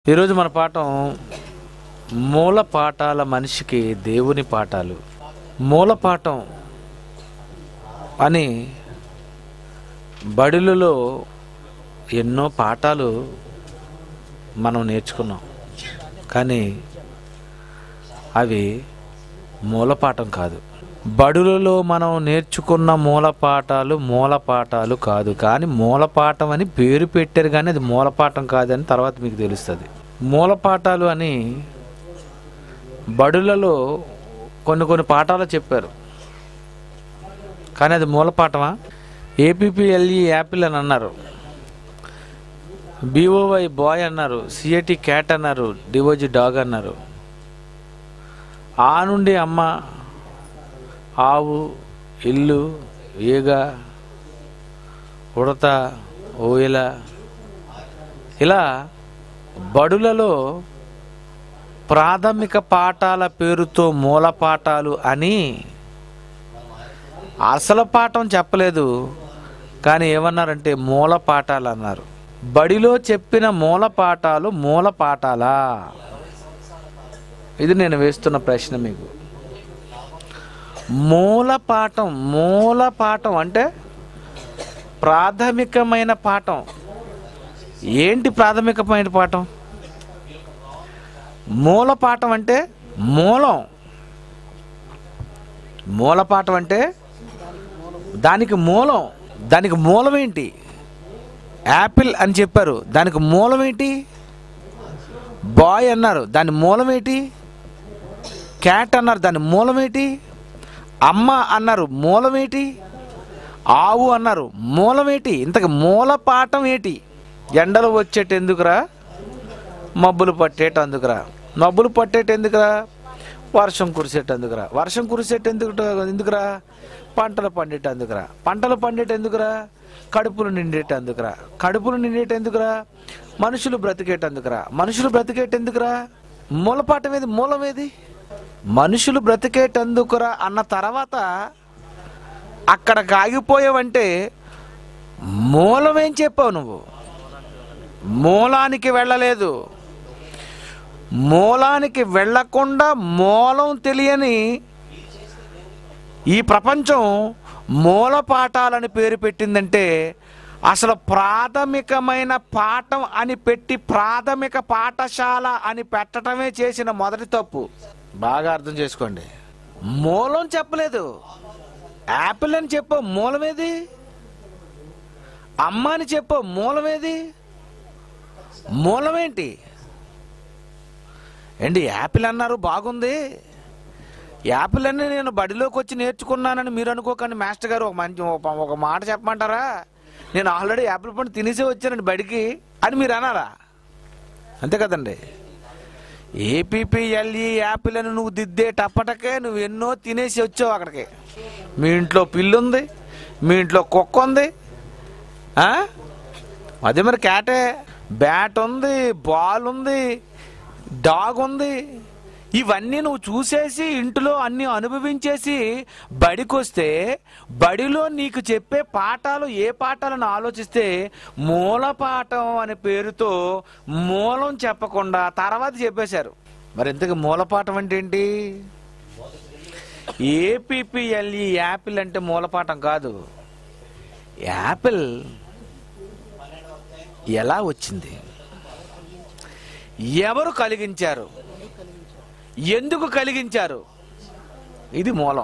ఈరోజు మన పాఠం మూల పాఠాల మనిషికి దేవుని పాఠాలు మూల పాఠం అని బడులలో ఎన్నో పాఠాలు మనం నేర్చుకున్నాం కానీ అవి మూలపాఠం కాదు బడులలో మనం నేర్చుకున్న మూల పాఠాలు మూల పాఠాలు కాదు కానీ మూలపాఠం అని పేరు పెట్టారు కానీ అది మూలపాఠం కాదని తర్వాత మీకు తెలుస్తుంది మూలపాఠాలు అని బడులలో కొన్ని కొన్ని పాఠాలు చెప్పారు కానీ అది మూలపాఠమా ఏపీపీఎల్ఈ యాపిల్ అని అన్నారు బీఓవై బాయ్ అన్నారు సిఐటి క్యాట్ అన్నారు డివోజీ డాగ్ అన్నారు ఆ నుండి అమ్మ ఆవు ఇల్లు ఈగ ఉడత ఓయిల ఇలా బడులలో ప్రాథమిక పాఠాల పేరుతో మూల పాఠాలు అని అసలు పాఠం చెప్పలేదు కానీ ఏమన్నారంటే మూల పాఠాలు అన్నారు బడిలో చెప్పిన మూల పాఠాలు మూల పాఠాలా ఇది నేను వేస్తున్న ప్రశ్న మీకు మూల పాఠం మూల పాఠం అంటే ప్రాథమికమైన పాఠం ఏంటి ప్రాథమికమైన పాఠం మూల పాఠం అంటే మూలం మూల పాఠం అంటే దానికి మూలం దానికి మూలం ఏంటి యాపిల్ అని చెప్పారు దానికి మూలం ఏంటి బాయ్ అన్నారు దాని మూలం ఏంటి క్యాట్ అన్నారు దాని మూలం ఏంటి అమ్మ అన్నారు మూలం ఏంటి ఆవు అన్నారు మూలం ఏంటి ఇంతకు మూల పాఠం ఏంటి ఎండలు వచ్చేట ఎందుకురా మబ్బులు పట్టేట ఎందుకురా మబ్బులు పట్టేట ఎందుకురా వర్షం కురిసేట ఎందుకురా వర్షం కురిసేట ఎందుకు ఎందుకురా పంటలు పండేట ఎందుకురా పంటలు పండేట ఎందుకురా కడుపులు నిండేట ఎందుకురా కడుపులు నిండేట ఎందుకురా మనుషులు బ్రతికేటందుకురా మనుషులు బ్రతికేటెందుకురా మూలపాఠం ఏది మూలం ఏది మనుషులు బ్రతికేటందుకురా అన్న తర్వాత అక్కడికి ఆగిపోయావంటే మూలం ఏం చెప్పావు నువ్వు మూలానికి వెళ్ళలేదు మూలానికి వెళ్ళకుండా మూలం తెలియని ఈ ప్రపంచం మూల పాఠాలని పేరు పెట్టిందంటే అసలు ప్రాథమికమైన పాఠం అని పెట్టి ప్రాథమిక పాఠశాల అని పెట్టడమే చేసిన మొదటి తప్పు బాగా అర్థం చేసుకోండి మూలం చెప్పలేదు యాపిల్ అని చెప్పు మూలమేది అమ్మ అని చెప్పు మూలమేది మూలమేంటి ఏంటి యాపిల్ అన్నారు బాగుంది యాపిల్ అని నేను బడిలోకి వచ్చి నేర్చుకున్నానని మీరు అనుకోకండి మాస్టర్ గారు ఒక మంచి ఒక- ఒక మాట చెప్పమంటారా నేను ఆల్రెడీ యాపిల్ పండు తినేసే వచ్చానండి బడికి అని మీరు అనాలా అంతే కదండి ఏపీపీఎల్ఈ యాపిల్ అని నువ్వు దిద్దేటప్పటికే నువ్వు ఎన్నో తినేసి వచ్చావు అక్కడికి మీ ఇంట్లో పిల్లు ఉంది మీ ఇంట్లో కుక్క ఉంది ఆ? అదే మరి క్యాటే బ్యాట్ ఉంది బాల్ ఉంది డాగ్ ఉంది ఇవన్నీ నువ్వు చూసేసి ఇంట్లో అన్ని అనుభవించేసి బడికొస్తే బడిలో నీకు చెప్పే పాఠాలు ఏ పాఠాలను ఆలోచిస్తే మూల పాఠం అనే పేరుతో మూలం చెప్పకుండా తర్వాత చెప్పేశారు మరి ఇంతకు మూల పాఠం అంటే ఏంటి ఏపీపీఎల్ఈ యాపిల్ అంటే మూలపాఠం కాదు యాపిల్ ఎలా వచ్చింది ఎవరు కలిగించారు ఎందుకు కలిగించారు ఇది మూలం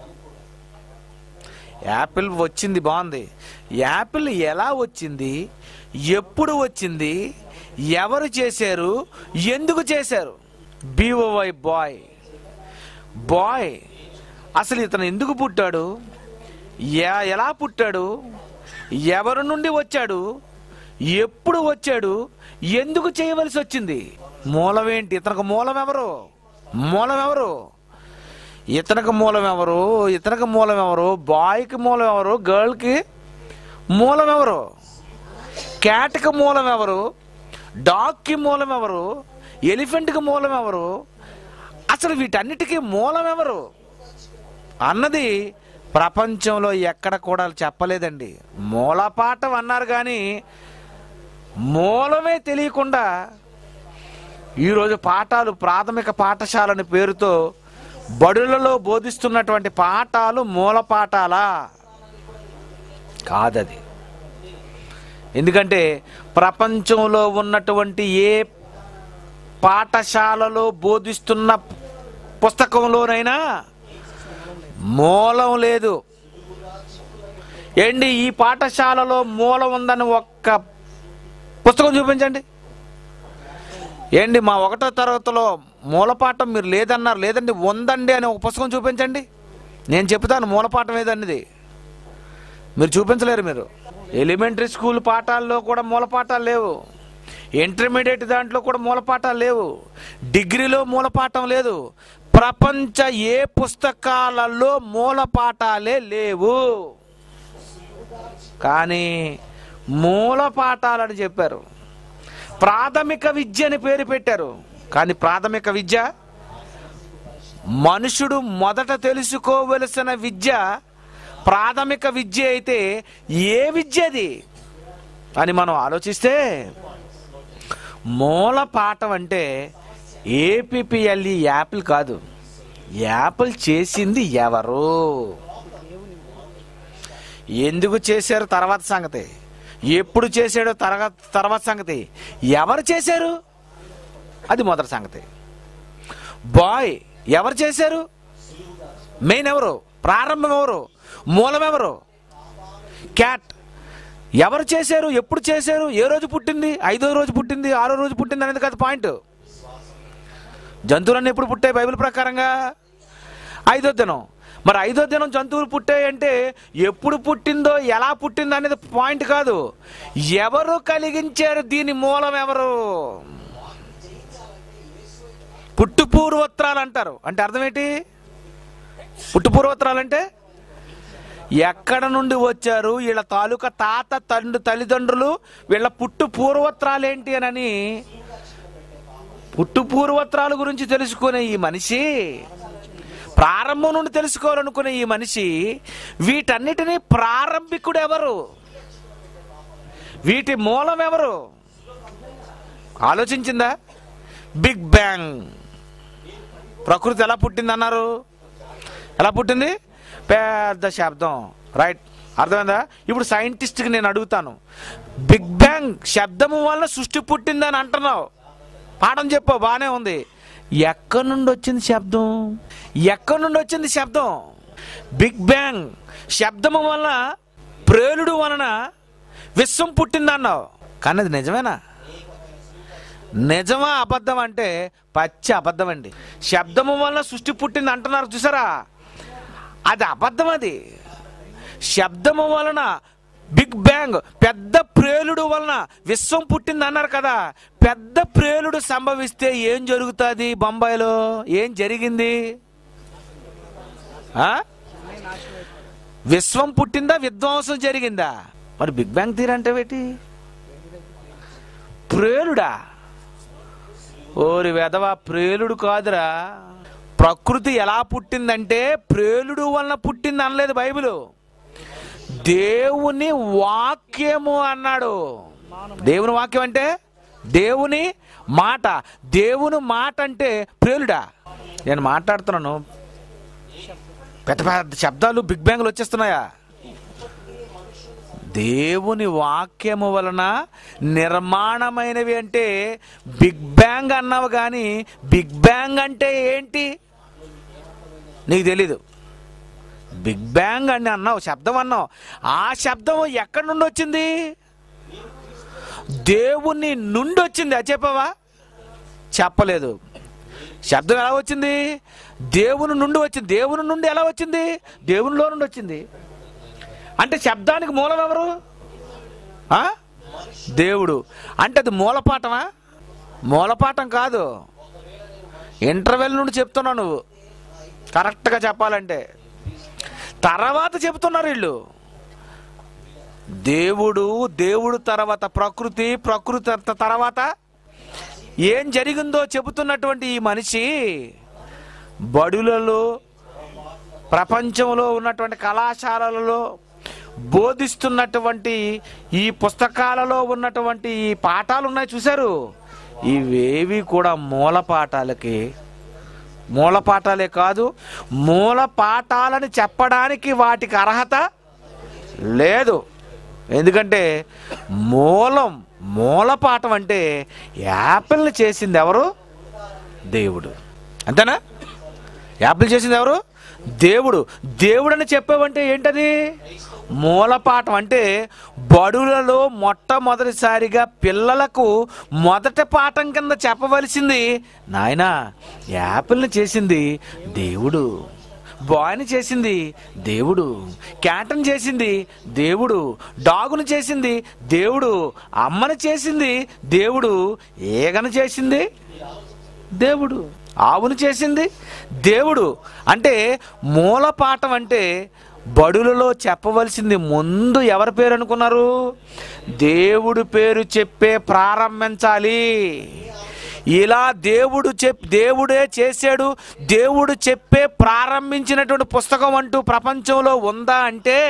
యాపిల్ వచ్చింది బాగుంది యాపిల్ ఎలా వచ్చింది ఎప్పుడు వచ్చింది ఎవరు చేశారు ఎందుకు చేశారు బీఓవై బాయ్ బాయ్ అసలు ఇతను ఎందుకు పుట్టాడు ఎ- ఎలా పుట్టాడు ఎవరి నుండి వచ్చాడు ఎప్పుడు వచ్చాడు ఎందుకు చేయవలసి వచ్చింది మూలం ఏంటి ఇతనికి మూలం ఎవరు మూలం ఎవరు ఇతనికి మూలం ఎవరు ఇతనికి మూలం ఎవరు బాయ్కి మూలం ఎవరు గర్ల్కి మూలం ఎవరు క్యాట్కి మూలం ఎవరు డాగ్కి మూలం ఎవరు ఎలిఫెంట్కి మూలం ఎవరు అసలు వీటన్నిటికీ మూలం ఎవరు అన్నది ప్రపంచంలో ఎక్కడ కూడా చెప్పలేదండి మూలపాఠం అన్నారు కానీ మూలమే తెలియకుండా ఈరోజు పాఠాలు ప్రాథమిక పాఠశాలని పేరుతో బడులలో బోధిస్తున్నటువంటి పాఠాలు మూల పాఠాలా కాదది ఎందుకంటే ప్రపంచంలో ఉన్నటువంటి ఏ పాఠశాలలో బోధిస్తున్న పుస్తకంలోనైనా మూలం లేదు ఏంటి ఈ పాఠశాలలో మూలం ఉందని ఒక్క పుస్తకం చూపించండి ఏంటి మా ఒకటో తరగతిలో మూలపాఠం మీరు లేదన్నారు లేదండి ఉందండి అని ఒక పుస్తకం చూపించండి నేను చెప్తాను మూలపాఠం ఏదన్నది మీరు చూపించలేరు మీరు ఎలిమెంటరీ స్కూల్ పాఠాల్లో కూడా మూలపాఠాలు లేవు ఇంటర్మీడియట్ దాంట్లో కూడా మూలపాఠాలు లేవు డిగ్రీలో మూలపాఠం లేదు ప్రపంచ ఏ పుస్తకాలలో మూలపాఠాలే లేవు కానీ మూల పాఠాలని చెప్పారు ప్రాథమిక విద్య అని పేరు పెట్టారు కానీ ప్రాథమిక విద్య మనుషుడు మొదట తెలుసుకోవలసిన విద్య ప్రాథమిక విద్య అయితే ఏ విద్య అది అని మనం ఆలోచిస్తే మూల పాఠం అంటే ఏపీపీఎల్ఈ యాపిల్ కాదు యాపిల్ చేసింది ఎవరు ఎందుకు చేశారు తర్వాత సంగతి ఎప్పుడు చేశాడో తర్వాత తర్వాత సంగతి ఎవరు చేశారు అది మొదటి సంగతి బాయ్ ఎవరు చేశారు మెయిన్ ఎవరు ప్రారంభం ఎవరు మూలం ఎవరు క్యాట్ ఎవరు చేశారు ఎప్పుడు చేశారు ఏ రోజు పుట్టింది ఐదో రోజు పుట్టింది ఆరో రోజు పుట్టింది అనేది కాదు పాయింట్ జంతువులన్నీ ఎప్పుడు పుట్టాయి బైబిల్ ప్రకారంగా ఐదో దినం మరి ఐదో దినం జంతువులు పుట్టాయి అంటే ఎప్పుడు పుట్టిందో ఎలా పుట్టిందో అనేది పాయింట్ కాదు ఎవరు కలిగించారు దీని మూలం ఎవరు పుట్టు పూర్వోత్తరాలు అంటారు అంటే అర్థం ఏంటి పుట్టు పూర్వోత్తరాలు అంటే ఎక్కడ నుండి వచ్చారు వీళ్ళ తాలూకా తాత తండ్రి తల్లిదండ్రులు వీళ్ళ పుట్టు పూర్వోత్తరాలు ఏంటి అని పుట్టు పూర్వోత్తరాల గురించి తెలుసుకునే ఈ మనిషి ప్రారంభం నుండి తెలుసుకోవాలనుకునే ఈ మనిషి వీటన్నిటినీ ప్రారంభికుడు ఎవరు వీటి మూలం ఎవరు ఆలోచించిందా బిగ్ బ్యాంగ్ ప్రకృతి ఎలా పుట్టింది అన్నారు ఎలా పుట్టింది పెద్ద శబ్దం రైట్ అర్థమైందా ఇప్పుడు సైంటిస్ట్కి నేను అడుగుతాను బిగ్ బ్యాంగ్ శబ్దము వల్ల సృష్టి పుట్టిందని అంటున్నావు పాఠం చెప్పు బాగానే ఉంది ఎక్కడి నుండి వచ్చింది శబ్దం ఎక్కడి నుండి వచ్చింది శబ్దం బిగ్ బ్యాంగ్ శబ్దము వల్ల ప్రేలుడు వలన విశ్వం పుట్టిందన్నావు కానీ అది నిజమేనా నిజమా అబద్ధం అంటే పచ్చి అబద్ధం అండి శబ్దము వలన సృష్టి పుట్టింది అంటున్నారు చూసారా అది అబద్ధం అది శబ్దము వలన బిగ్ బ్యాంగ్ పెద్ద ప్రేలుడు వలన విశ్వం పుట్టింది అన్నారు కదా పెద్ద ప్రేలుడు సంభవిస్తే ఏం జరుగుతుంది బొంబాయిలో ఏం జరిగింది ఆ? విశ్వం పుట్టిందా విధ్వంసం జరిగిందా మరి బిగ్ బ్యాంగ్ థియరీ అంటే ఏంటి ప్రేలుడా ఓరి వెధవ ప్రేలుడు కాదురా ప్రకృతి ఎలా పుట్టిందంటే ప్రేలుడు వలన పుట్టింది అనలేదు బైబిల్ దేవుని వాక్యము అన్నాడు దేవుని వాక్యం అంటే దేవుని మాట దేవుని మాట అంటే ప్రేలుడా నేను మాట్లాడుతున్నాను పెద్ద పెద్ద శబ్దాలు బిగ్ బ్యాంగ్లు వచ్చేస్తున్నాయా దేవుని వాక్యము వలన నిర్మాణమైనవి అంటే బిగ్ బ్యాంగ్ అన్నావు కానీ బిగ్ బ్యాంగ్ అంటే ఏంటి నీకు తెలీదు బిగ్ బ్యాంగ్ అని అన్నావు శబ్దం అన్నావు ఆ శబ్దం ఎక్కడి నుండి వచ్చింది దేవుని నుండి వచ్చింది అది చెప్పావా చెప్పలేదు శబ్దం ఎలా వచ్చింది దేవుని నుండి వచ్చింది దేవుని నుండి ఎలా వచ్చింది దేవునిలో నుండి వచ్చింది అంటే శబ్దానికి మూలం ఎవరు ఆ? దేవుడు అంటే అది మూలపాఠమా మూలపాఠం కాదు ఇంటర్వెల్ నుండి చెప్తున్నావు నువ్వు కరెక్ట్గా చెప్పాలంటే తర్వాత చెప్తున్నారు వీళ్ళు దేవుడు దేవుడు తర్వాత ప్రకృతి ప్రకృతి తర్త- తర్వాత ఏం జరిగిందో చెబుతున్నటువంటి ఈ మనిషి బడులలో ప్రపంచంలో ఉన్నటువంటి కళాశాలలలో బోధిస్తున్నటువంటి ఈ పుస్తకాలలో ఉన్నటువంటి ఈ పాఠాలు ఉన్నాయి చూశారు ఇవేవి కూడా మూల పాఠాలకి మూల పాఠాలే కాదు మూల పాఠాలని చెప్పడానికి వాటికి అర్హత లేదు ఎందుకంటే మూలం మూల పాఠం అంటే యాపిల్ని చేసింది ఎవరు దేవుడు అంతేనా యాపిల్ చేసింది ఎవరు దేవుడు దేవుడని చెప్పావంటే ఏంటది మూలపాఠం అంటే బడులలో మొట్టమొదటిసారిగా పిల్లలకు మొదటి పాఠం కింద చెప్పవలసింది నాయనా యాపిల్ని చేసింది దేవుడు బాయ్ని చేసింది దేవుడు క్యాటన్ చేసింది దేవుడు డాగును చేసింది దేవుడు అమ్మని చేసింది దేవుడు ఏగను చేసింది దేవుడు ఆవును చేసింది దేవుడు అంటే మూలపాఠం అంటే బడులలో చెప్పవలసింది ముందు ఎవరి పేరు అనుకున్నారు దేవుడు పేరు చెప్పే ప్రారంభించాలి ఇలా దేవుడు చెప్ దేవుడే చేశాడు దేవుడు చెప్పే ప్రారంభించినటువంటి పుస్తకం అంటూ ప్రపంచంలో ఉందా అంటే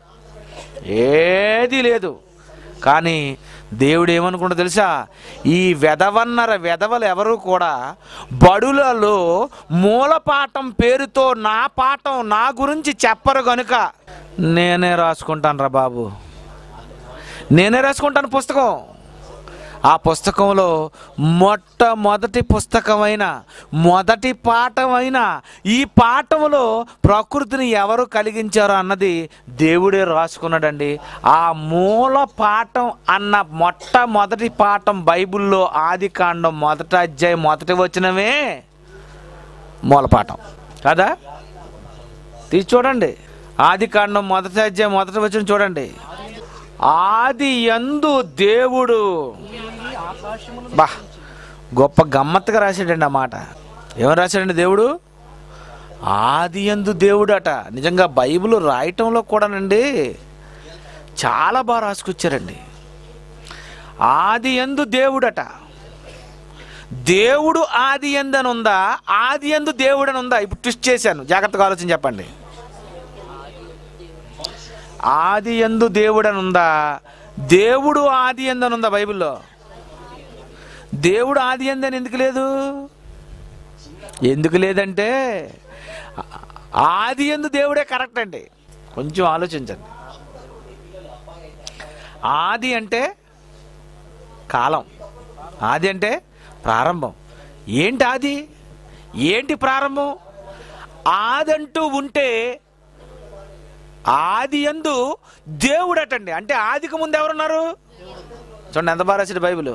ఏది లేదు కానీ దేవుడు ఏమనుకుంటా తెలుసా ఈ వెధవన్నర వెధవలు ఎవరు కూడా బడులలో మూలపాఠం పేరుతో నా పాఠం నా గురించి చెప్పరు గనుక నేనే రాసుకుంటాను రా బాబు నేనే రాసుకుంటాను పుస్తకం ఆ పుస్తకంలో మొట్టమొదటి పుస్తకమైన మొదటి పాఠమైన ఈ పాఠంలో ప్రకృతిని ఎవరు కలిగించారో అన్నది దేవుడే రాసుకున్నాడండి ఆ మూల పాఠం అన్న మొట్టమొదటి పాఠం బైబిల్లో ఆది కాండం మొదటి అధ్యాయం మొదటి వచ్చినవే మూల పాఠం కదా తీసి చూడండి ఆది కాండం మొదటి అధ్యాయం మొదటి వచ్చిన చూడండి ఆది యందు దేవుడు బా గొప్ప గమ్మత్తుగా రాశాడండి ఆ మాట ఏమని రాశాడండి దేవుడు ఆది యందు దేవుడట నిజంగా బైబిల్ రాయటంలో కూడానండి చాలా బాగా రాసుకొచ్చారండి ఆది యందు దేవుడట దేవుడు ఆది ఎందని ఉందా ఆది ఎందు దేవుడు అని ఉందా ఇప్పుడు ట్విస్ట్ చేశాను జాగ్రత్తగా ఆలోచన చెప్పండి ఆది ఎందు దేవుడు అని ఉందా దేవుడు ఆది ఎందని ఉందా బైబిల్లో దేవుడు ఆది ఎందని ఎందుకు లేదు ఎందుకు లేదంటే ఆది ఎందు దేవుడే కరెక్ట్ అండి కొంచెం ఆలోచించండి ఆది అంటే కాలం ఆది అంటే ప్రారంభం ఏంటి ఆది ఏంటి ప్రారంభం ఆదంటూ ఉంటే ఆది ఎందు దేవుడటండి అంటే ఆదికి ముందు ఎవరున్నారు చూడండి ఎంత బాగా రాశాడు బైబిల్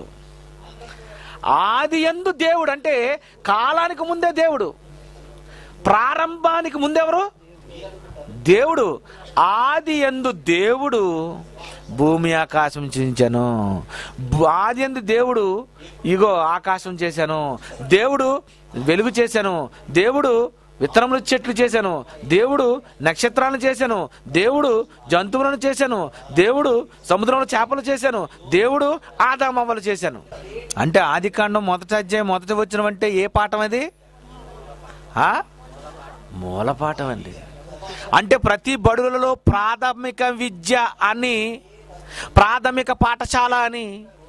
ఆది ఎందు దేవుడు అంటే కాలానికి ముందే దేవుడు ప్రారంభానికి ముందెవరు దేవుడు ఆది ఎందు దేవుడు భూమి ఆకాశం చించాను ఆది ఎందు దేవుడు ఇగో ఆకాశం చేశాను దేవుడు వెలుగు చేశాను దేవుడు విత్తనములు చెట్లు చేశాను దేవుడు నక్షత్రాలను చేశాను దేవుడు జంతువులను చేశాను దేవుడు సముద్రంలో చేపలు చేశాను దేవుడు ఆదామవ్వలు చేశాను అంటే ఆది కాండం మొదటి అధ్యాయం మొదటి వచ్చిన అంటే ఏ పాఠం అది ఆ? మూలపాఠం అండి అంటే ప్రతి బడులలో ప్రాథమిక విద్య అని ప్రాథమిక పాఠశాల అని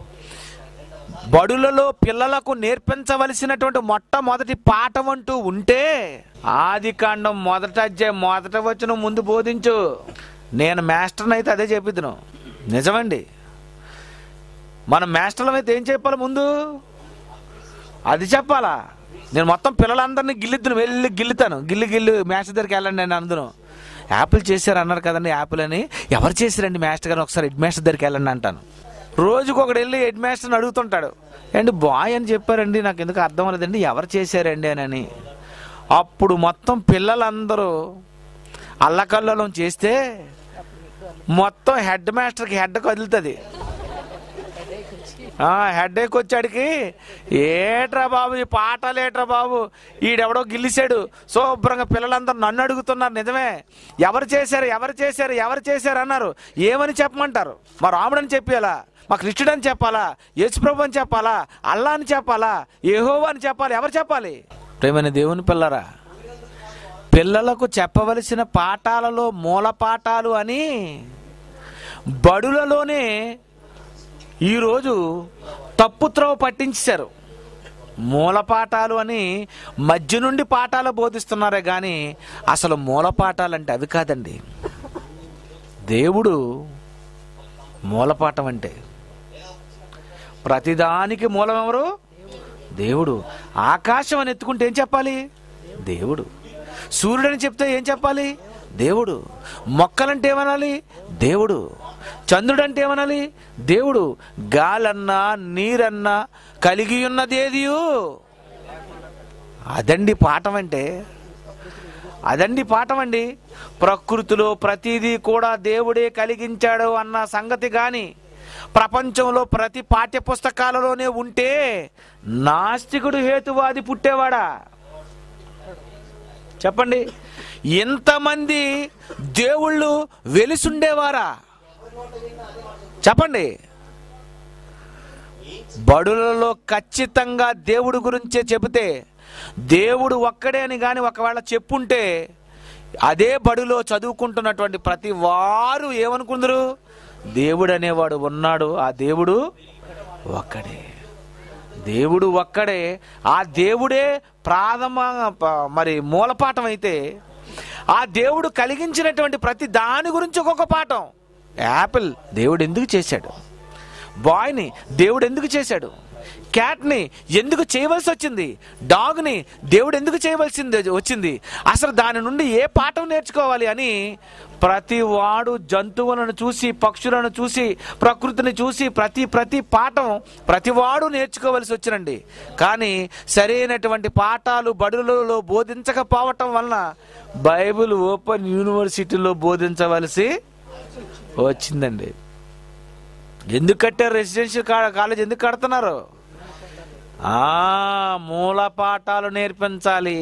బడులలో పిల్లలకు నేర్పించవలసినటువంటి మొట్టమొదటి పాఠం అంటూ ఉంటే ఆది కాండం మొదట అధ్యాయం మొదట వచ్చిన ముందు బోధించు నేను మాస్టర్ని అయితే అదే చెప్పిద్దును నిజమండి మనం మాస్టర్లం అయితే ఏం చెప్పాలి ముందు అది చెప్పాలా నేను మొత్తం పిల్లలందరినీ గిల్లిద్దును వెళ్ళి గిల్లుతాను గిల్లి గిల్లి మాస్టర్ దగ్గరికి వెళ్ళండి నేను అందును యాపిల్ చేశారు అన్నారు కదండి యాపిల్ అని ఎవరు చేశారండి మాస్టర్ గారు ఒకసారి హెడ్ మాస్టర్ దగ్గరికి వెళ్ళండి అంటాను రోజుకు ఒకడు వెళ్ళి హెడ్ మాస్టర్ని అడుగుతుంటాడు అండి బాయ్ అని చెప్పారండి నాకు ఎందుకు అర్థం అవ్వలేదండి ఎవరు చేశారండి అని అని అప్పుడు మొత్తం పిల్లలందరూ అల్లకల్లోలం చేస్తే మొత్తం హెడ్ మాస్టర్కి హెడ్ కదులుతుంది హెడ్ ఎక్ వచ్చాడికి ఏట్రా బాబు ఈ పాటలేట్రా బాబు ఈడెవడో గిల్లిసాడు శుభ్రంగా పిల్లలందరూ నన్ను అడుగుతున్నారు నిజమే ఎవరు చేశారు ఎవరు చేశారు ఎవరు చేశారు అన్నారు ఏమని చెప్పమంటారు మా రాముడని చెప్పాలా మా కృష్ణుడు అని చెప్పాలా యేసుప్రభు అని చెప్పాలా అల్లా అని చెప్పాలా ఏహోవా అని చెప్పాలి ఎవరు చెప్పాలి ప్రేమైన దేవుని పిల్లరా పిల్లలకు చెప్పవలసిన పాఠాలలో మూల పాఠాలు అని బడులలోనే ఈరోజు తప్పు త్రోవ పట్టించారు మూల పాఠాలు అని మధ్య నుండి పాఠాలు బోధిస్తున్నారే కానీ అసలు మూల పాఠాలు అంటే అవి కాదండి దేవుడు మూలపాఠం అంటే ప్రతిదానికి మూలం ఎవరు దేవుడు ఆకాశం అని ఎత్తుకుంటే ఏం చెప్పాలి దేవుడు సూర్యుడని చెప్తే ఏం చెప్పాలి దేవుడు మొక్కలంటే ఏమనాలి దేవుడు చంద్రుడంటే ఏమనాలి దేవుడు గాలన్నా నీరన్నా కలిగి ఉన్నది ఏదియు అదండి పాఠం అంటే అదండి పాఠం అండి ప్రకృతిలో ప్రతిదీ కూడా దేవుడే కలిగించాడు అన్న సంగతి కానీ ప్రపంచంలో ప్రతి పాఠ్య పుస్తకాలలోనే ఉంటే నాస్తికుడు హేతువాది పుట్టేవాడా చెప్పండి ఎంతమంది దేవుళ్ళు వెలిసుండేవారా చెప్పండి బడులలో ఖచ్చితంగా దేవుడు గురించే చెబితే దేవుడు ఒక్కడే అని కానీ ఒకవేళ చెప్పుంటే అదే బడిలో చదువుకుంటున్నటువంటి ప్రతి వారు ఏమనుకుందరు దేవుడు అనేవాడు ఉన్నాడు ఆ దేవుడు ఒక్కడే దేవుడు ఒక్కడే ఆ దేవుడే ప్రాథమ ప- మరి మూలపాఠం అయితే ఆ దేవుడు కలిగించినటువంటి ప్రతి దాని గురించి ఒక్కొక్క పాఠం యాపిల్ దేవుడు ఎందుకు చేశాడు బాయ్ని దేవుడు ఎందుకు చేశాడు క్యాట్ని ఎందుకు చేయవలసి వచ్చింది డాగ్ని దేవుడు ఎందుకు చేయవలసింది వచ్చింది అసలు దాని నుండి ఏ పాఠం నేర్చుకోవాలి అని ప్రతి వాడు జంతువులను చూసి పక్షులను చూసి ప్రకృతిని చూసి ప్రతి ప్రతి పాఠం ప్రతి వాడు నేర్చుకోవలసి వచ్చినండి కానీ సరైనటువంటి పాఠాలు బడులలో బోధించకపోవటం వలన బైబిల్ ఓపెన్ యూనివర్సిటీలో బోధించవలసి వచ్చిందండి ఎందుకు కట్టారు రెసిడెన్షియల్ కా- కాలేజ్ ఎందుకు కడుతున్నారు ఆ మూల పాఠాలు నేర్పించాలి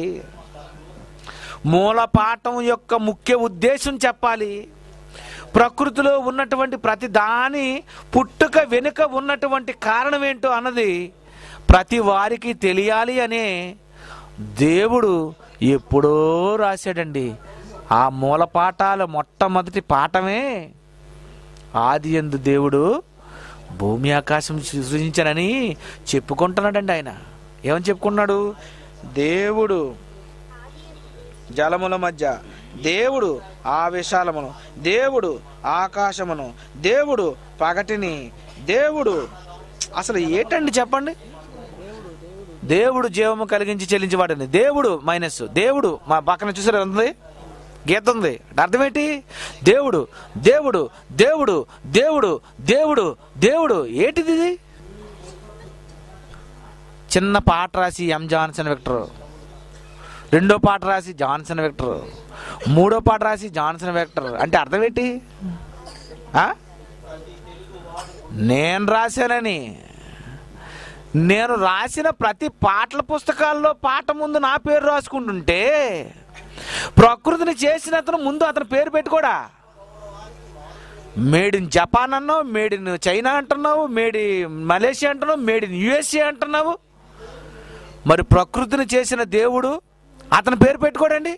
మూల పాఠం యొక్క ముఖ్య ఉద్దేశం చెప్పాలి ప్రకృతిలో ఉన్నటువంటి ప్రతి దాని పుట్టుక వెనుక ఉన్నటువంటి కారణం ఏంటో అన్నది ప్రతి వారికి తెలియాలి అనే దేవుడు ఎప్పుడో రాశాడండి ఆ మూల పాఠాల మొట్టమొదటి పాఠమే ఆది ఎందు దేవుడు భూమి ఆకాశం సృజించనని చెప్పుకుంటున్నాడండి ఆయన ఏమని చెప్పుకున్నాడు దేవుడు జలముల మధ్య దేవుడు ఆ విశాలమును దేవుడు ఆకాశమును దేవుడు పగటిని దేవుడు అసలు ఏంటండి చెప్పండి దేవుడు జీవము కలిగించి చెల్లించేవాడని దేవుడు మైనస్ దేవుడు మా పక్కన చూసారు ఉంది గీత ఉంది అంటే అర్థం ఏంటి దేవుడు దేవుడు దేవుడు దేవుడు దేవుడు దేవుడు ఏంటిది ఇది చిన్న పాట రాసి ఎం జాన్సన్ విక్టర్ రెండో పాట రాసి జాన్సన్ విక్టర్ మూడో పాట రాసి జాన్సన్ విక్టర్ అంటే అర్థం ఏంటి ఆ? నేను రాశానని నేను రాసిన ప్రతి పాటల పుస్తకాల్లో పాట ముందు నా పేరు రాసుకుంటుంటే ప్రకృతిని చేసిన అతను ముందు అతని పేరు పెట్టుకోడా మేడ్ ఇన్ జపాన్ అన్నావు మేడ్ ఇన్ చైనా అంటున్నావు మేడ్ ఇన్ మలేషియా అంటున్నావు మేడ్ ఇన్ యుఎస్ఏ అంటున్నావు మరి ప్రకృతిని చేసిన దేవుడు అతని పేరు పెట్టుకోడండి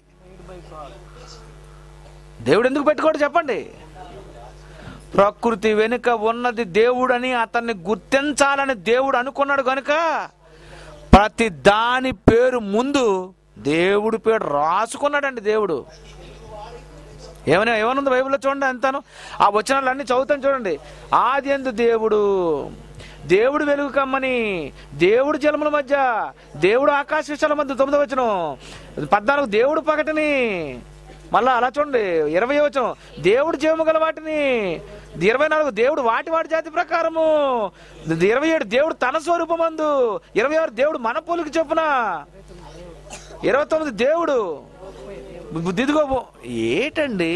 దేవుడు ఎందుకు పెట్టుకోడు చెప్పండి ప్రకృతి వెనుక ఉన్నది దేవుడని అతన్ని గుర్తించాలని దేవుడు అనుకున్నాడు కనుక ప్రతి దాని పేరు ముందు దేవుడి పేరు రాసుకున్నాడండి దేవుడు ఏమైనా ఏమనుంది బైబిల్లో చూడండి అంతాను ఆ వచనాలన్నీ చదువుతాను చూడండి ఆది ఎందు దేవుడు దేవుడు వెలుగు కమ్మని దేవుడు జలముల మధ్య దేవుడు ఆకాశ విశాల మధ్య తొమ్మిదో వచనం పద్నాలుగు దేవుడు పగటిని మళ్ళా అలా చూడండి ఇరవై వచనం దేవుడు జీవము గల వాటిని ఇరవై నాలుగు దేవుడు వాటి వాటి జాతి ప్రకారము ఇరవై ఏడు దేవుడు తన స్వరూపమందు ఇరవై ఆరు దేవుడు మన పోలికి చొప్పున ఇరవై తొమ్మిది దేవుడు దిదిగో ఏటండి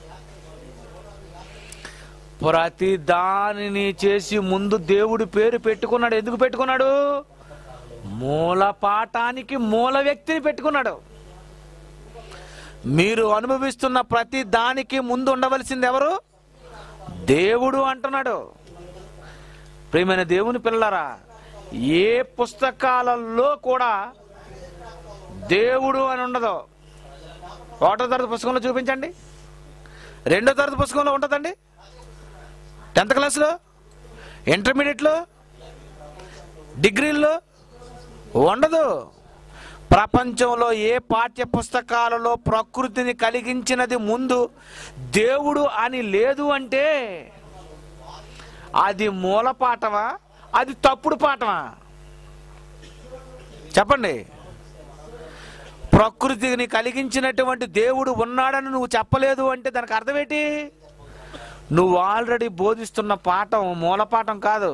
ప్రతి దానిని చేసి ముందు దేవుడి పేరు పెట్టుకున్నాడు ఎందుకు పెట్టుకున్నాడు మూల పాఠానికి మూల వ్యక్తిని పెట్టుకున్నాడు మీరు అనుభవిస్తున్న ప్రతి దానికి ముందు ఉండవలసింది ఎవరు దేవుడు అంటున్నాడు ప్రియమైన దేవుని పిల్లరా ఏ పుస్తకాలలో కూడా దేవుడు అని ఉండదు ఒకటో తరగతి పుస్తకంలో చూపించండి రెండో తరగతి పుస్తకంలో ఉంటుందండి టెన్త్ క్లాస్లో ఇంటర్మీడియట్లో డిగ్రీల్లో ఉండదు ప్రపంచంలో ఏ పాఠ్య పుస్తకాలలో ప్రకృతిని కలిగించినది ముందు దేవుడు అని లేదు అంటే అది మూల పాఠమా అది తప్పుడు పాఠమా చెప్పండి ప్రకృతిని కలిగించినటువంటి దేవుడు ఉన్నాడని నువ్వు చెప్పలేదు అంటే దానికి అర్థం ఏంటి నువ్వు ఆల్రెడీ బోధిస్తున్న పాఠం మూల పాఠం కాదు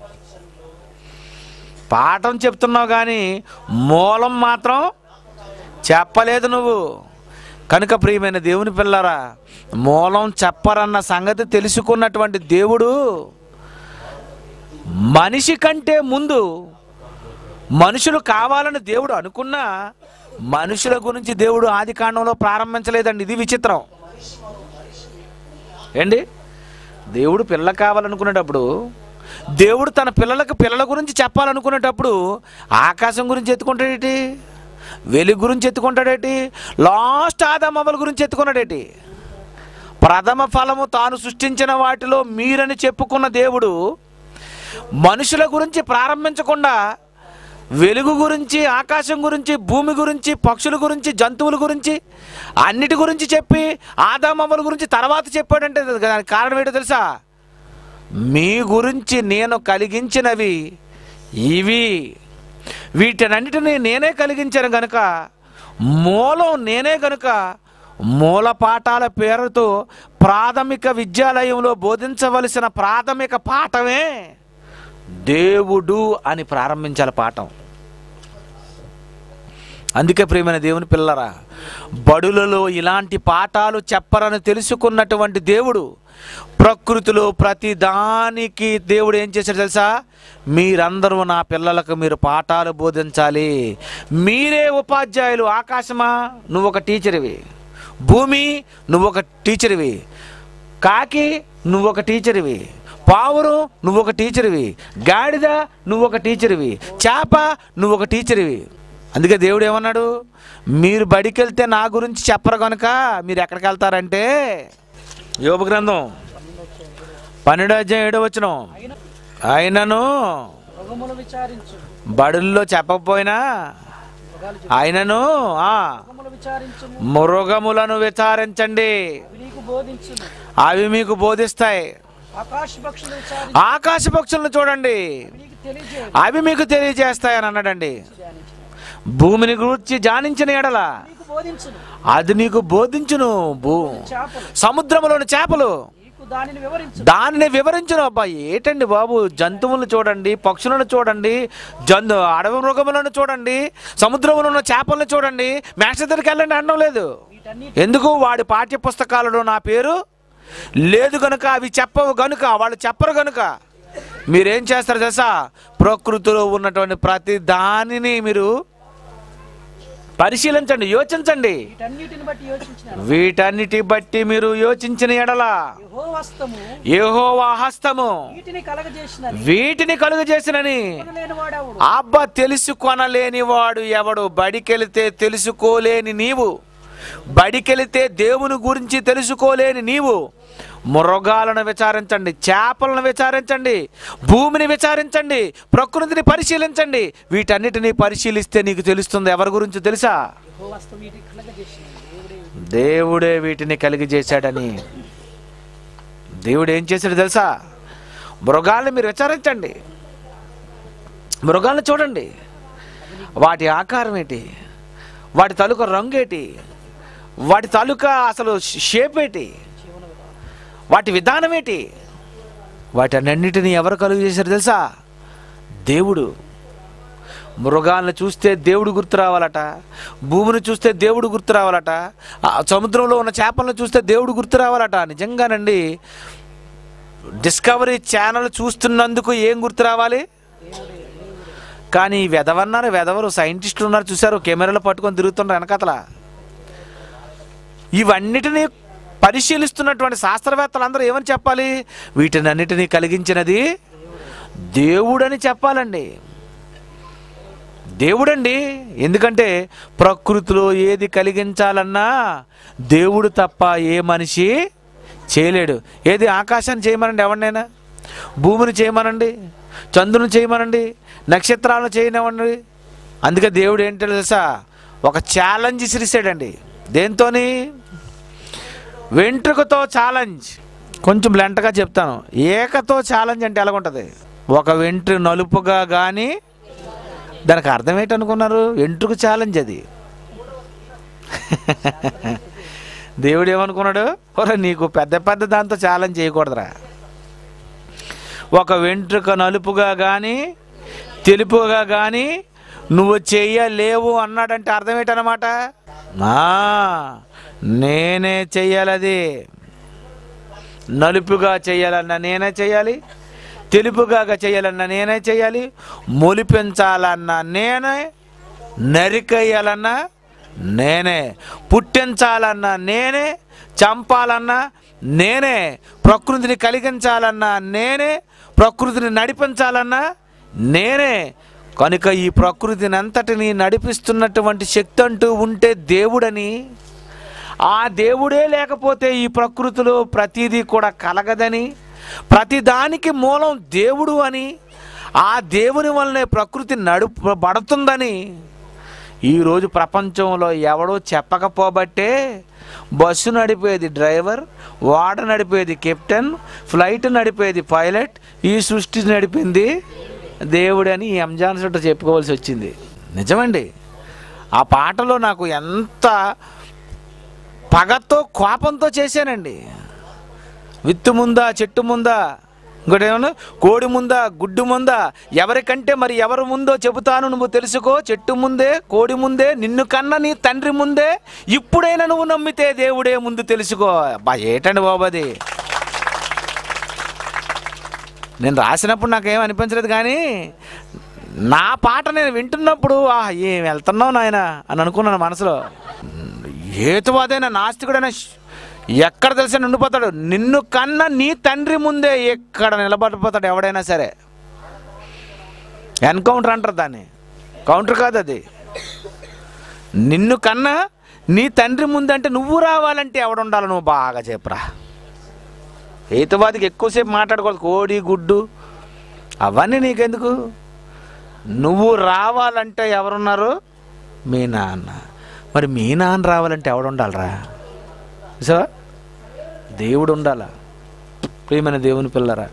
పాఠం చెప్తున్నావు కానీ మూలం మాత్రం చెప్పలేదు నువ్వు కనుక ప్రియమైన దేవుని పిల్లరా మూలం చెప్పరన్న సంగతి తెలుసుకున్నటువంటి దేవుడు మనిషి కంటే ముందు మనుషులు కావాలని దేవుడు అనుకున్నా మనుషుల గురించి దేవుడు ఆది కాండంలో ప్రారంభించలేదండి ఇది విచిత్రం ఏంటి దేవుడు పిల్ల కావాలనుకునేటప్పుడు దేవుడు తన పిల్లలకు పిల్లల గురించి చెప్పాలనుకునేటప్పుడు ఆకాశం గురించి ఎత్తుకుంటాడేటి వెలుగు గురించి ఎత్తుకుంటాడేటి లాస్ట్ ఆదామవ్వల గురించి ఎత్తుకున్నాడేటి ప్రథమ ఫలము తాను సృష్టించిన వాటిలో మీరని చెప్పుకున్న దేవుడు మనుషుల గురించి ప్రారంభించకుండా వెలుగు గురించి ఆకాశం గురించి భూమి గురించి పక్షుల గురించి జంతువుల గురించి అన్నిటి గురించి చెప్పి ఆదామవ్వల గురించి తర్వాత చెప్పాడంటే దానికి కారణం ఏంటో తెలుసా మీ గురించి నేను కలిగించినవి ఇవి వీటన్నిటిని నేనే కలిగించాను గనుక మూలం నేనే గనుక మూల పాఠాల పేరుతో ప్రాథమిక విద్యాలయంలో బోధించవలసిన ప్రాథమిక పాఠమే దేవుడు అని ప్రారంభించాలి పాఠం అందుకే ప్రియమైన దేవుని పిల్లరా బడులలో ఇలాంటి పాఠాలు చెప్పరని తెలుసుకున్నటువంటి దేవుడు ప్రకృతిలో ప్రతి దానికి దేవుడు ఏం చేశాడు తెలుసా మీరందరూ నా పిల్లలకు మీరు పాఠాలు బోధించాలి మీరే ఉపాధ్యాయులు ఆకాశమా నువ్వు ఒక టీచర్వి భూమి నువ్వు ఒక టీచర్వి కాకి నువ్వు ఒక టీచర్వి పావురు నువ్వు ఒక టీచర్వి గాడిద నువ్వు ఒక టీచర్వి చేప నువ్వు ఒక టీచర్వి అందుకే దేవుడు ఏమన్నాడు మీరు బడికి వెళ్తే నా గురించి చెప్పరు కనుక మీరు ఎక్కడికి వెళ్తారంటే యోగ గ్రంథం పన్నెండో అధ్యాయం ఏడో వచ్చిన ఆయనను మృగములు విచారించు బడుల్లో చెప్పకపోయినా ఆయనను ఆ మృగములు విచారించు మృగములను విచారించండి అవి నీకు బోధించును అవి మీకు బోధిస్తాయి ఆకాశ పక్షులు విచారించు ఆకాశ పక్షులను చూడండి అవి నీకు తెలియజేయు అవి మీకు తెలియజేస్తాయని అన్నాడండి ధ్యానించు. భూమిని గురించి జానించిన ఎడల నీకు బోధించును అది నీకు బోధించును భూ చేపలు సముద్రములోని చేపలు నీకు దానిని వివరించు దానిని వివరించును అబ్బాయి ఏంటండి బాబు జంతువులను చూడండి పక్షులను చూడండి జంతు అడవి మృగములను చూడండి సముద్రంలో ఉన్న చేపలను చూడండి మేష దగ్గరికి వెళ్ళండి అనడం లేదు వీటన్నిటి ఎందుకు వాడి పాఠ్య పుస్తకాలలో నా పేరు లేదు గనుక అవి చెప్పవు గనుక వాళ్ళు చెప్పరు గనుక మీరేం చేస్తారు తెలుసా ప్రకృతిలో ఉన్నటువంటి ప్రతి దానిని మీరు పరిశీలించండి యోచించండి వీటన్నిటిని బట్టి యోచించిన వీటన్నిటి బట్టి మీరు యోచించిన ఎడల యహో హస్తము యెహోవా హస్తము వీటిని కలగజేసినది వీటిని కలుగజేసినని లేని వాడవుడు అబ్బ తెలుసుకొనలేని వాడు ఎవడు బడికెళితే తెలుసుకోలేని నీవు బడికెళితే దేవుని గురించి తెలుసుకోలేని నీవు మృగాలను విచారించండి చేపలను విచారించండి భూమిని విచారించండి ప్రకృతిని పరిశీలించండి వీటన్నిటిని పరిశీలిస్తే నీకు తెలుస్తుంది ఎవరి గురించి తెలుసా యహో హస్తం వీటిని కలగజేసినది దేవుడే దేవుడే వీటిని కలిగజేశాడని దేవుడు ఏం చేశాడు తెలుసా మృగాల్ని మీరు విచారించండి మృగాల్ని చూడండి వాటి ఆకారం ఏంటి వాటి తాలూకా రంగు ఏంటి వాటి తాలూకా అసలు షేప్ ఏంటి జీవన విధానం వాటి విధానం ఏంటి వాటన్నిటిని ఎవరు కలుగు చేశారు తెలుసా దేవుడు మృగాలను చూస్తే దేవుడు గుర్తు రావాలట భూమిని చూస్తే దేవుడు గుర్తు రావాలట ఆ సముద్రంలో ఉన్న చేపలను చూస్తే దేవుడు గుర్తు రావాలట నిజంగానండి డిస్కవరీ ఛానల్ చూస్తున్నందుకు ఏం గుర్తు రావాలి కానీ ఈ వెదవన్నారు వెదవరు సైంటిస్టులు ఉన్నారు చూసారు కెమెరాలు పట్టుకొని తిరుగుతున్నారు వెనకతల ఇవన్నిటినీ పరిశీలిస్తున్నటువంటి శాస్త్రవేత్తలు అందరూ ఏమని చెప్పాలి వీటిని అన్నిటినీ కలిగించినది దేవుడని చెప్పాలండి దేవుడండి ఎందుకంటే ప్రకృతిలో ఏది కలిగించాలన్నా దేవుడు తప్ప ఏ మనిషి చేయలేడు ఏది ఆకాశాన్ని చేయమనండి ఎవరినైనా భూమిని చేయమనండి చంద్రుని చేయమనండి నక్షత్రాలను చేయనివ్వండి అందుకే దేవుడు ఏంటో తెలుసా ఒక ఛాలెంజ్ ఇసిరిసాడండి దేంతోని వెంట్రుకతో ఛాలెంజ్ కొంచెం లెంటగా చెప్తాను ఏకతో ఛాలెంజ్ అంటే ఎలాగుంటుంది ఒక వెంట్రు నలుపుగా కానీ దానికి అర్థం ఏంటనుకున్నారు వెంట్రుక ఛాలెంజ్ అది దేవుడు ఏమనుకున్నాడు ఒరే నీకు పెద్ద పెద్ద దాంతో ఛాలెంజ్ చేయకూడదురా ఒక వెంట్రుక నలుపుగా కానీ తెలుపుగా కానీ నువ్వు చెయ్యలేవు అన్నాడంటే అర్థం ఏంటన్నమాట ఆ, నేనే చెయ్యాలది నలుపుగా చేయాలన్నా నేనే చేయాలి తెలుపుగా చేయాలన్నా నేనే చేయాలి మొలిపించాలన్నా నేనే నరికేయాలన్నా నేనే పుట్టించాలన్నా నేనే చంపాలన్నా నేనే ప్రకృతిని కలిగించాలన్నా నేనే ప్రకృతిని నడిపించాలన్నా నేనే కనుక ఈ ప్రకృతిని అంతటిని నడిపిస్తున్నటువంటి శక్తి అంటూ ఉంటే దేవుడని ఆ దేవుడే లేకపోతే ఈ ప్రకృతిలో ప్రతిదీ కూడా కలగదని ప్రతిదానికి మూలం దేవుడు అని ఆ దేవుని వల్లనే ప్రకృతి నడుపబడుతుందని ఈరోజు ప్రపంచంలో ఎవడో చెప్పకపోబట్టే బస్సు నడిపేది డ్రైవర్ వాడ నడిపేది కెప్టెన్ ఫ్లైట్ నడిపేది పైలట్ ఈ సృష్టి నడిపింది దేవుడని ఈ ఎంజాన్ సుట్ట చెప్పుకోవాల్సి వచ్చింది నిజమండి ఆ పాటలో నాకు ఎంత పగతో కోపంతో చేశానండి విత్తు ముందా చెట్టు ముందా ఇంకోటి ఏమన్నా కోడి ముందా గుడ్డు ముందా ఎవరికంటే మరి ఎవరు ముందో చెబుతాను నువ్వు తెలుసుకో చెట్టు ముందే కోడి ముందే నిన్ను కన్న నీ తండ్రి ముందే ఇప్పుడైనా నువ్వు నమ్మితే దేవుడే ముందు తెలుసుకో బా ఏటండి బాబు అది నేను రాసినప్పుడు నాకేం అనిపించలేదు కానీ నా పాట నేను వింటున్నప్పుడు ఆ ఏం వెళ్తున్నావు నాయన అని అనుకున్నాను మనసులో హేతువాదైన నాస్తికుడైన శ్- ఎక్కడ తెలిసి ఉండిపోతాడు నిన్ను కన్న నీ తండ్రి ముందే ఎక్కడ నిలబడిపోతాడు ఎవడైనా సరే ఎన్కౌంటర్ అంటారు దాన్ని కౌంటర్ కాదు అది నిన్ను కన్నా నీ తండ్రి ముందంటే నువ్వు రావాలంటే ఎవడుండాలి నువ్వు బాగా చెప్పురా హేతువాదికి ఎక్కువసేపు మాట్లాడుకోవాలి కోడి గుడ్డు అవన్నీ నీకెందుకు నువ్వు రావాలంటే ఎవరున్నారు మీ నాన్న మరి మీ నాన్న రావాలంటే ఎవడు ఉండాలిరా సో దేవుడు ఉండాలా ప్రియమైన దేవుని పిల్లరా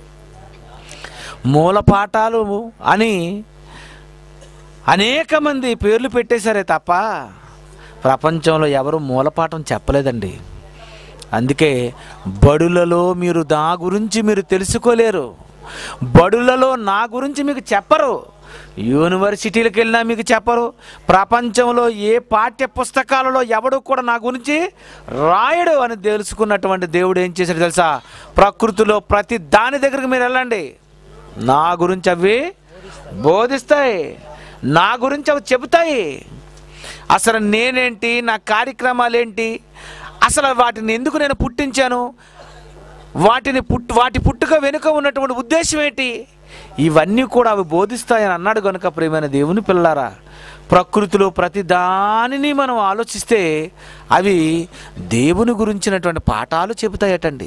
మూల పాఠాలు అని అనేక మంది పేర్లు పెట్టేశారే తప్ప ప్రపంచంలో ఎవరు మూలపాఠం చెప్పలేదండి అందుకే బడులలో మీరు నా గురించి మీరు తెలుసుకోలేరు బడులలో నా గురించి మీకు చెప్పరు యూనివర్సిటీలకు వెళ్ళినా మీకు చెప్పరు ప్రపంచంలో ఏ పాఠ్య పుస్తకాలలో ఎవడు కూడా నా గురించి రాయడు అని తెలుసుకున్నటువంటి దేవుడు ఏం చేశాడు తెలుసా ప్రకృతిలో ప్రతి దాని దగ్గరికి మీరు వెళ్ళండి నా గురించి అవి బోధిస్తాయి నా గురించి అవి చెబుతాయి అసలు నేనేంటి నా కార్యక్రమాలు ఏంటి అసలు వాటిని ఎందుకు నేను పుట్టించాను వాటిని పుట్టు వాటి పుట్టుక వెనుక ఉన్నటువంటి ఉద్దేశం ఏంటి ఇవన్నీ కూడా అవి బోధిస్తాయని అన్నాడు కనుక ప్రియమైన దేవుని పిల్లారా ప్రకృతిలో ప్రతి దానిని మనం ఆలోచిస్తే అవి దేవుని గురించినటువంటి పాఠాలు చెబుతాయటండి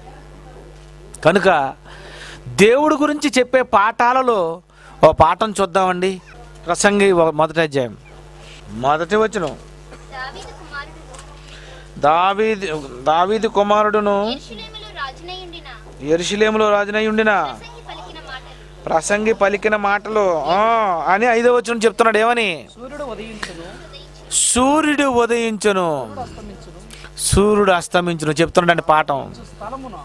కనుక దేవుడి గురించి చెప్పే పాఠాలలో ఓ పాఠం చూద్దామండి ప్రసంగి ఒక- మొదటి అధ్యాయం మొదటి వచనం దావీదు కుమారుడును దావీది దావీది కుమారుడును యెరూషలేములో రాజునయుండిన ఎరుషులేములో రాజునై ఉండిన ప్రసంగి పలికిన మాటలు ప్రసంగి పలికిన మాటలు ఆ, అని ఐదో వచనం చెప్తున్నాడు ఏమని సూర్యుడు ఉదయించును సూర్యుడు ఉదయించును అస్తమించును సూర్యుడు అస్తమించును చెప్తున్నాడు పాఠం స్థలమున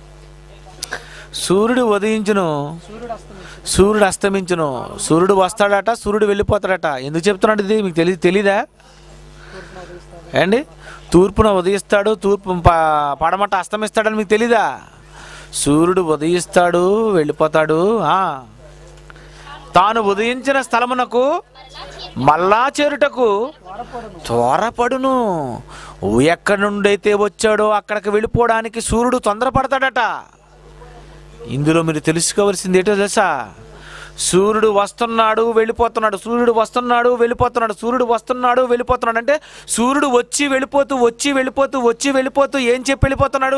సూర్యుడు ఉదయించును సూర్యుడు అస్తమించును సూర్యుడు అస్తమించును సూర్యుడు వస్తాడట సూర్యుడు వెళ్ళిపోతాడట ఎందుకు చెప్తున్నాడు ఇది మీకు తెలి తెలీదా ఏండి తూర్పున ఉదయిస్తాడు తూర్పు ప- పడమట అస్తమిస్తాడని మీకు తెలీదా సూర్యుడు ఉదయిస్తాడు వెళ్ళిపోతాడు ఆ. తాను ఉదయించిన స్థలమునకు మళ్ళా చేరుటకు త్వరపడును ఎక్కడి నుండైతే వచ్చాడో అక్కడికి వెళ్ళిపోవడానికి సూర్యుడు తొందరపడతాడట ఇందులో మీరు తెలుసుకోవాల్సింది ఏంటో తెలుసా సూర్యుడు వస్తున్నాడు వెళ్ళిపోతున్నాడు సూర్యుడు వస్తున్నాడు వెళ్ళిపోతున్నాడు సూర్యుడు వస్తున్నాడు వెళ్ళిపోతున్నాడు అంటే సూర్యుడు వచ్చి వెళ్ళిపోతూ వచ్చి వెళ్ళిపోతూ వచ్చి వెళ్ళిపోతూ ఏం చెప్పి వెళ్ళిపోతున్నాడు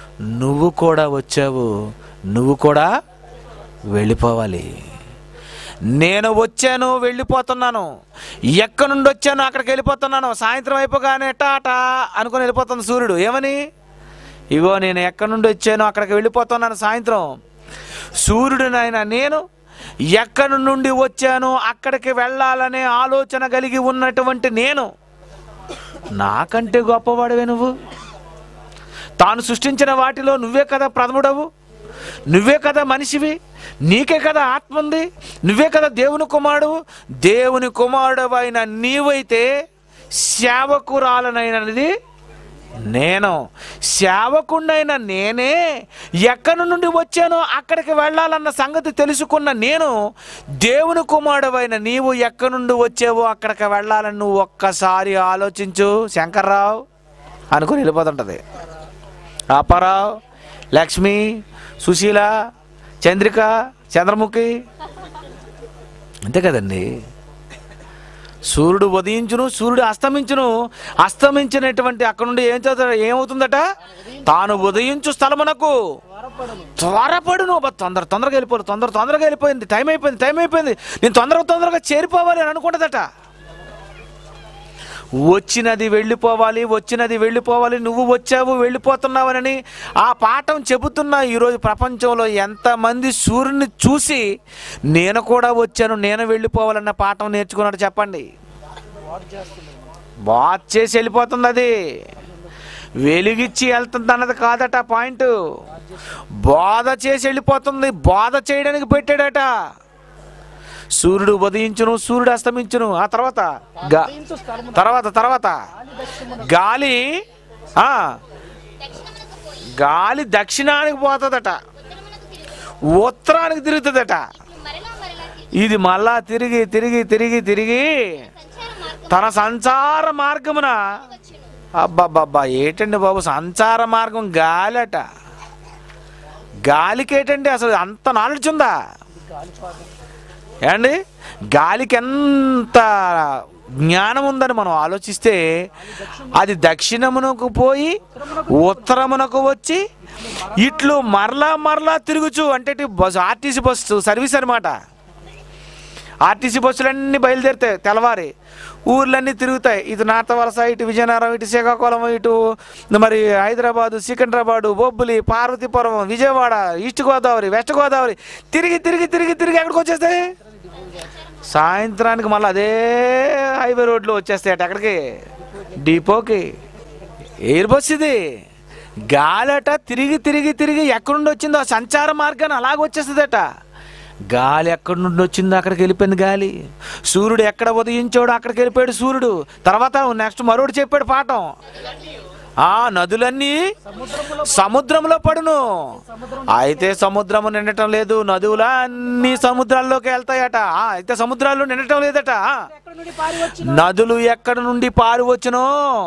నువ్వు కూడా వచ్చావు నువ్వు కూడా వెళ్ళిపోవాలి నేను వచ్చాను వెళ్ళిపోతున్నాను ఎక్కడి నుండి వచ్చాను అక్కడికి వెళ్ళిపోతున్నాను సాయంత్రం అయిపోగానే టాటా అనుకుని వెళ్ళిపోతుంది సూర్యుడు ఏమని ఇగో నేను ఎక్కడి నుండి వచ్చాను అక్కడికి వెళ్ళిపోతున్నాను సాయంత్రం సూర్యుడు నాయన నేను ఎక్కడి నుండి వచ్చాను అక్కడికి వెళ్ళాలనే ఆలోచన కలిగి ఉన్నటువంటి నేను నాకంటే గొప్పవాడివే నువ్వు తాను సృష్టించిన వాటిలో నువ్వే కదా ప్రథముడవు నువ్వే కదా మనిషివి నీకే కదా ఆత్మ ఉంది నువ్వే కదా దేవుని కుమారుడు దేవుని కుమారుడు అయిన నీవైతే సేవకురాలనైనది నేను సేవకుండైన నేనే ఎక్కడి నుండి వచ్చానో అక్కడికి వెళ్ళాలన్న సంగతి తెలుసుకున్న నేను దేవుని కుమారుడవైన నీవు ఎక్కడి నుండి వచ్చావో అక్కడికి వెళ్ళాలని నువ్వు ఒక్కసారి ఆలోచించు శంకర్రావు అనుకుని వెళ్ళిపోతుంటుంది అప్పారావు లక్ష్మి సుశీల చంద్రిక చంద్రముఖి అంతే కదండి సూర్యుడు ఉదయించును సూర్యుడు అస్తమించును అస్తమించినటువంటి అక్కడ నుండి ఏం చదువు ఏమవుతుందట తాను ఉదయించు స్థలమునకు త్వరపడను త్వరపడును అబ్బా, తొందర తొందరగా వెళ్ళిపోరు తొందర తొందరగా వెళ్ళిపోయింది టైం అయిపోయింది టైం అయిపోయింది నేను తొందరగా తొందరగా చేరిపోవాలి అని అనుకుంటుందట వచ్చినది వెళ్ళిపోవాలి వచ్చినది వెళ్ళిపోవాలి నువ్వు వచ్చావు వెళ్ళిపోతున్నావనని ఆ పాఠం చెబుతున్న ఈరోజు ప్రపంచంలో ఎంతమంది సూర్యుని చూసి నేను కూడా వచ్చాను నేను వెళ్ళిపోవాలన్న పాఠం నేర్చుకున్నాడు చెప్పండి వాట్ చేస్తున్నాను వాచ్ చేసి వెళ్ళిపోతుంది అది వెలిగిచ్చి వెళ్తుంది అన్నది కాదట పాయింట్ బోధ చేసి వెళ్ళిపోతుంది బోధ చేయడానికి పెట్టాడట సూర్యుడు ఉదయించును సూర్యుడు అస్తమించును ఆ తర్వాత గా- ఉదయించు స్థలమున తర్వాత తర్వాత గాలి దక్షిణమున గాలి ఆ దక్షిణమునకు పోయి గాలి దక్షిణానికి పోతుందట ఉత్తరమునకు తిరిగి ఉత్తరానికి తిరుగుతుందట మరలా మరలా తిరిగి ఇది మళ్ళా తిరిగి తిరిగి తిరిగి తిరిగి సంచార మార్గం తన సంచార మార్గమున వచ్చును అబ్బబ్బబ్బా ఏంటండి బాబు సంచార మార్గం గాలట గాలికి ఏంటండి అసలు అంత నాలెడ్జ్ ఉందా గాలిపాటం ఏమండి గాలికి ఎంత జ్ఞానం ఉందని మనం ఆలోచిస్తే అది దక్షిణమునకు పోయి ఉత్తరమునకు వచ్చి ఇట్లు మరలా మరలా తిరుగుచు అంటే ఇటు బస్సు ఆర్టీసీ బస్సు సర్వీస్ అనమాట ఆర్టీసీ బస్సులన్నీ బయలుదేరుతాయి తెల్లవారి ఊర్లన్నీ తిరుగుతాయి ఇటు నార్త వలస ఇటు విజయనగరం ఇటు శ్రీకాకుళం ఇటు మరి హైదరాబాదు సికింద్రాబాదు బొబ్బులి పార్వతీపురం విజయవాడ ఈస్ట్ గోదావరి వెస్ట్ గోదావరి తిరిగి తిరిగి తిరిగి తిరిగి ఎక్కడికి వచ్చేస్తాయి సాయంత్రానికి మళ్ళీ అదే హైవే రోడ్లో వచ్చేస్తాయట ఎక్కడికి డిపోకి ఎయిర్ బస్ ఇది గాలట తిరిగి తిరిగి తిరిగి ఎక్కడి నుండి వచ్చిందో ఆ సంచార మార్గాన్ని అలాగ వచ్చేస్తుందట గాలి ఎక్కడి నుండి వచ్చిందో అక్కడికి వెళ్ళిపోయింది గాలి సూర్యుడు ఎక్కడ ఉదయించాడో అక్కడికి వెళ్ళిపోయాడు సూర్యుడు తర్వాత నెక్స్ట్ మరోడు చెప్పాడు పాఠం ఆ నదులన్నీ సముద్రములో సముద్రంలో పడును సముద్రం అయితే సముద్రము నిండటం లేదు నదువుల అన్ని సముద్రాల్లోకి వెళ్తాయట ఆ, అయితే సముద్రాల్లో నిండటం లేదట ఆ. ఎక్కడ నుండి పారి వచ్చిన నదులు ఎక్కడి నుండి పారు వచ్చునో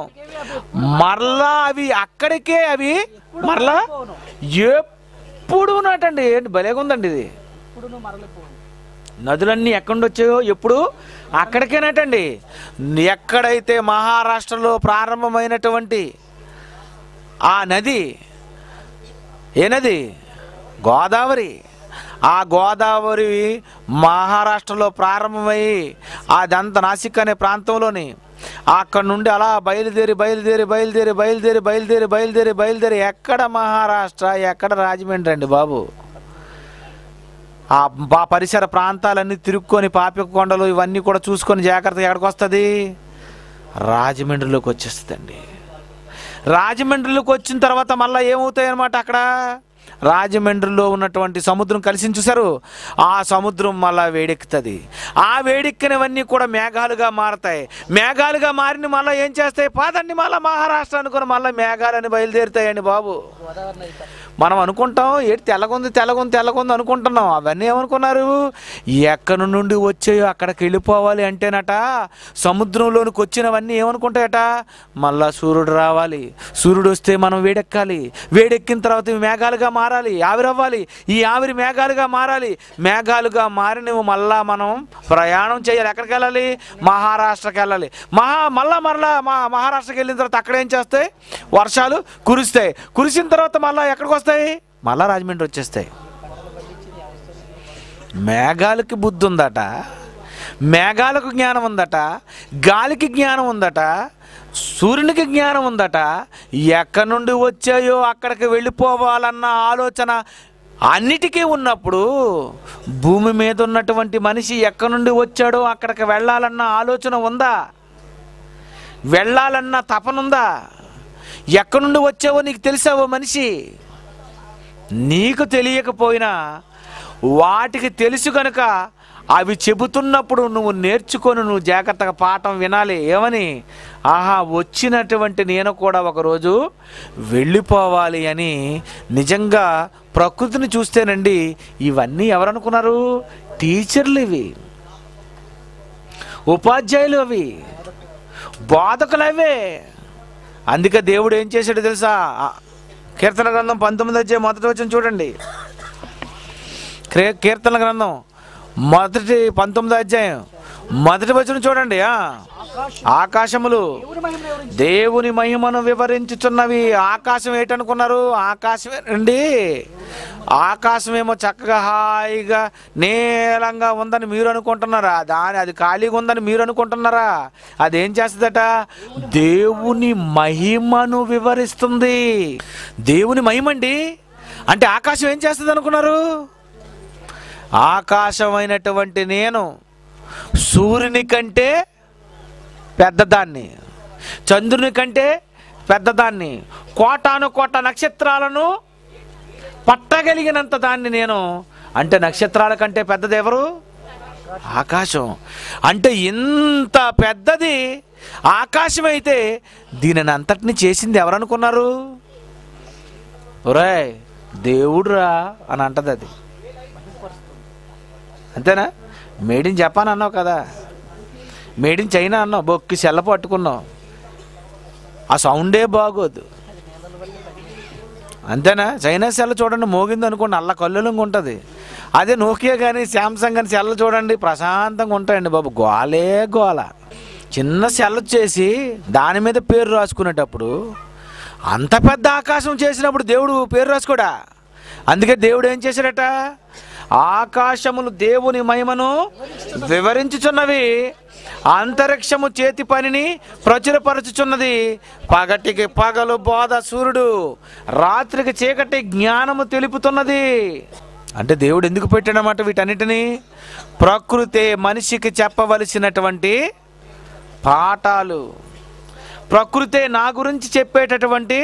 మరలా అవి అక్కడికే అవి మరలా పోను ఎప్పుడు నాటండి ఏంటి భలేగా ఉందండి ఇది ఇప్పుడు నువ్వు మరలిపోను నదులన్నీ ఎక్కడి నుండి వచ్చాయో ఎప్పుడు అక్కడికేనటండి ఎక్కడైతే మహారాష్ట్రలో ప్రారంభమైనటువంటి ఆ నది ఏ నది గోదావరి ఆ గోదావరి మహారాష్ట్రలో ప్రారంభమై అదంతా నాసిక్ అనే ప్రాంతంలోని అక్కడ నుండి అలా బయలుదేరి బయలుదేరి బయలుదేరి బయలుదేరి బయలుదేరి బయలుదేరి బయలుదేరి ఎక్కడ మహారాష్ట్ర ఎక్కడ రాజమండ్రి అండి బాబు ఆ బా పరిసర ప్రాంతాలన్నీ తిరుక్కొని పాపిక కొండలు ఇవన్నీ కూడా చూసుకొని జాగ్రత్తగా ఎక్కడికి వస్తుంది రాజమండ్రిలోకి వచ్చేస్తుందండి రాజమండ్రిలోకి వచ్చిన తర్వాత మళ్ళీ ఏమవుతాయి అనమాట అక్కడ రాజమండ్రిలో ఉన్నటువంటి సముద్రం కలిసి చూసారు ఆ సముద్రం మళ్ళా వేడెక్కుతుంది ఆ వేడెక్కినవన్నీ కూడా మేఘాలుగా మారతాయి మేఘాలుగా మారిన మళ్ళీ ఏం చేస్తాయి పాదండి మళ్ళీ మహారాష్ట్ర అనుకుని మళ్ళీ మేఘాలని బయలుదేరుతాయండి బాబు గోదావరి నైక మనం అనుకుంటాం ఏంటి తెల్లగుంది తెల్లగుంది తెల్లగుంది అనుకుంటున్నాం అవన్నీ ఏమనుకున్నారు ఎక్కడి నుండి వచ్చాయో అక్కడికి వెళ్ళిపోవాలి అంటేనట సముద్రంలోనికి వచ్చినవన్నీ ఏమనుకుంటాయట మళ్ళా సూర్యుడు రావాలి సూర్యుడు వస్తే మనం వేడెక్కాలి వేడెక్కిన తర్వాత ఇవి మేఘాలుగా మారాలి ఆవిరవ్వాలి ఈ ఆవిరి మేఘాలుగా మారాలి మేఘాలుగా మారినవి మళ్ళా మనం ప్రయాణం చేయాలి ఎక్కడికి వెళ్ళాలి మహారాష్ట్రకి వెళ్ళాలి మహా మళ్ళా మరలా మా మహారాష్ట్రకి వెళ్ళిన తర్వాత అక్కడ ఏం చేస్తాయి వర్షాలు కురుస్తాయి కురిసిన తర్వాత మళ్ళీ ఎక్కడికి వస్తాయి మళ్ళా రాజమండ్రి వచ్చేస్తాయి మేఘాలకి బుద్ధి ఉందట మేఘాలకు జ్ఞానం ఉందట గాలికి జ్ఞానం ఉందట సూర్యునికి జ్ఞానం ఉందట ఎక్కడి నుండి వచ్చాయో అక్కడికి వెళ్ళిపోవాలన్న ఆలోచన అన్నిటికీ ఉన్నప్పుడు భూమి మీద ఉన్నటువంటి మనిషి ఎక్కడి నుండి వచ్చాడో అక్కడికి వెళ్ళాలన్న ఆలోచన ఉందా వెళ్ళాలన్న తపనుందా ఎక్కడి నుండి వచ్చావో నీకు తెలిసావో మనిషి నీకు తెలియకపోయినా వాటికి తెలుసు కనుక అవి చెబుతున్నప్పుడు నువ్వు నేర్చుకొని నువ్వు జాగ్రత్తగా పాఠం వినాలి ఏమని ఆహా వచ్చినటువంటి నేను కూడా ఒకరోజు వెళ్ళిపోవాలి అని నిజంగా ప్రకృతిని చూస్తేనండి ఇవన్నీ ఎవరనుకున్నారు టీచర్లు ఇవి ఉపాధ్యాయులు అవి బోధకులు అవే అందుకే దేవుడు ఏం చేశాడో తెలుసా ఆ, కీర్తన గ్రంథం పంతొమ్మిది వచ్చే మొదటి వచ్చిన చూడండి క్రే- కీర్తన గ్రంథం మొదటి పంతొమ్మిది అధ్యాయం మొదటి వచ్చిన చూడండి ఆ. ఆకాశములు దేవుని మహిమను వివరించి దేవుని మహిమను వివరించుచున్నవి ఆకాశం ఏంటనుకున్నారు ఆకాశమే అండి ఆకాశమేమో చక్కగా హాయిగా నీలంగా ఉందని మీరు అనుకుంటున్నారా దాని అది ఖాళీగా ఉందని మీరు అనుకుంటున్నారా అదేం చేస్తుందట దేవుని మహిమను వివరిస్తుంది దేవుని మహిమ అండి అంటే ఆకాశం ఏం చేస్తుంది అనుకున్నారు ఆకాశమైనటువంటి నేను సూర్యుని కంటే పెద్దదాన్ని చంద్రుని కంటే పెద్దదాన్ని కోటాను కోట నక్షత్రాలను పట్టగలిగినంత దాన్ని నేను అంటే నక్షత్రాల కంటే పెద్దది ఎవరు ఆకాశం అంటే ఇంత పెద్దది ఆకాశం అయితే దీనిని అంతటిని చేసింది ఎవరనుకున్నారు ఒరేయ్ దేవుడురా అని అంటది అది అంతేనా మేడ్ ఇన్ జపాన్ అన్నావు కదా మేడ్ ఇన్ చైనా అన్నావు బొక్కి సెల్ల పట్టుకున్నావు ఆ సౌండే బాగోదు అంతేనా చైనా సెల్ చూడండి మోగింది అనుకోండి అల్ల కల్లులంగా ఉంటుంది అదే నోకియా కానీ శాంసంగ్ కానీ సెల్ చూడండి ప్రశాంతంగా ఉంటాయండి బాబు గోలే గోల చిన్న సెల్ వచ్చేసి దాని మీద పేరు రాసుకునేటప్పుడు అంత పెద్ద ఆకాశం చేసినప్పుడు దేవుడు పేరు రాసుకోడా అందుకే దేవుడు ఏం చేశాడట ఆకాశములు దేవుని మహిమను వివరించుచున్నవి అంతరిక్షము చేతి పనిని ప్రచురపరచుచున్నది పగటికి పగలు బోధ సూర్యుడు రాత్రికి చీకటి జ్ఞానము తెలుపుతున్నది అంటే దేవుడు ఎందుకు పెట్టాడన్నమాట వీటన్నిటిని ప్రకృతే మనిషికి చెప్పవలసినటువంటి పాఠాలు ప్రకృతే నా గురించి చెప్పేటటువంటి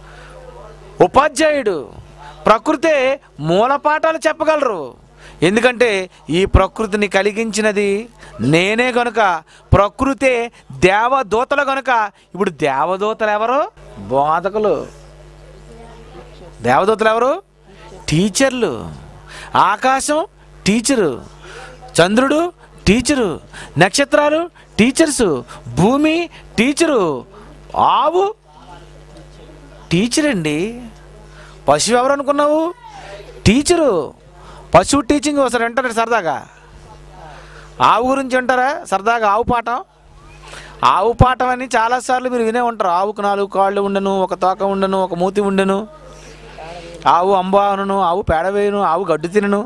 ఉపాధ్యాయుడు ప్రకృతే మూల పాఠాలు చెప్పగలరు ఎందుకంటే ఈ ప్రకృతిని కలిగించినది నేనే గనుక ప్రకృతే దేవదూతలు గనుక ఇప్పుడు దేవదూతలు ఎవరు బోధకులు దేవదూతలు ఎవరు టీచర్లు ఆకాశం టీచరు చంద్రుడు టీచరు నక్షత్రాలు టీచర్సు భూమి టీచరు ఆవు టీచర్ అండి పశువు ఎవరు అనుకున్నావు టీచరు పశువు టీచింగ్ ఒకసారి అంటారు సరదాగా ఆవు గురించి అంటారా సరదాగా ఆవు పాఠం ఆవు పాఠం అని చాలాసార్లు మీరు వినే ఉంటారు ఆవుకు నాలుగు కాళ్ళు ఉండను ఒక తోక ఉండను ఒక మూతి ఉండను ఆవు అంబానును ఆవు పేడ వేయును ఆవు గడ్డు తినను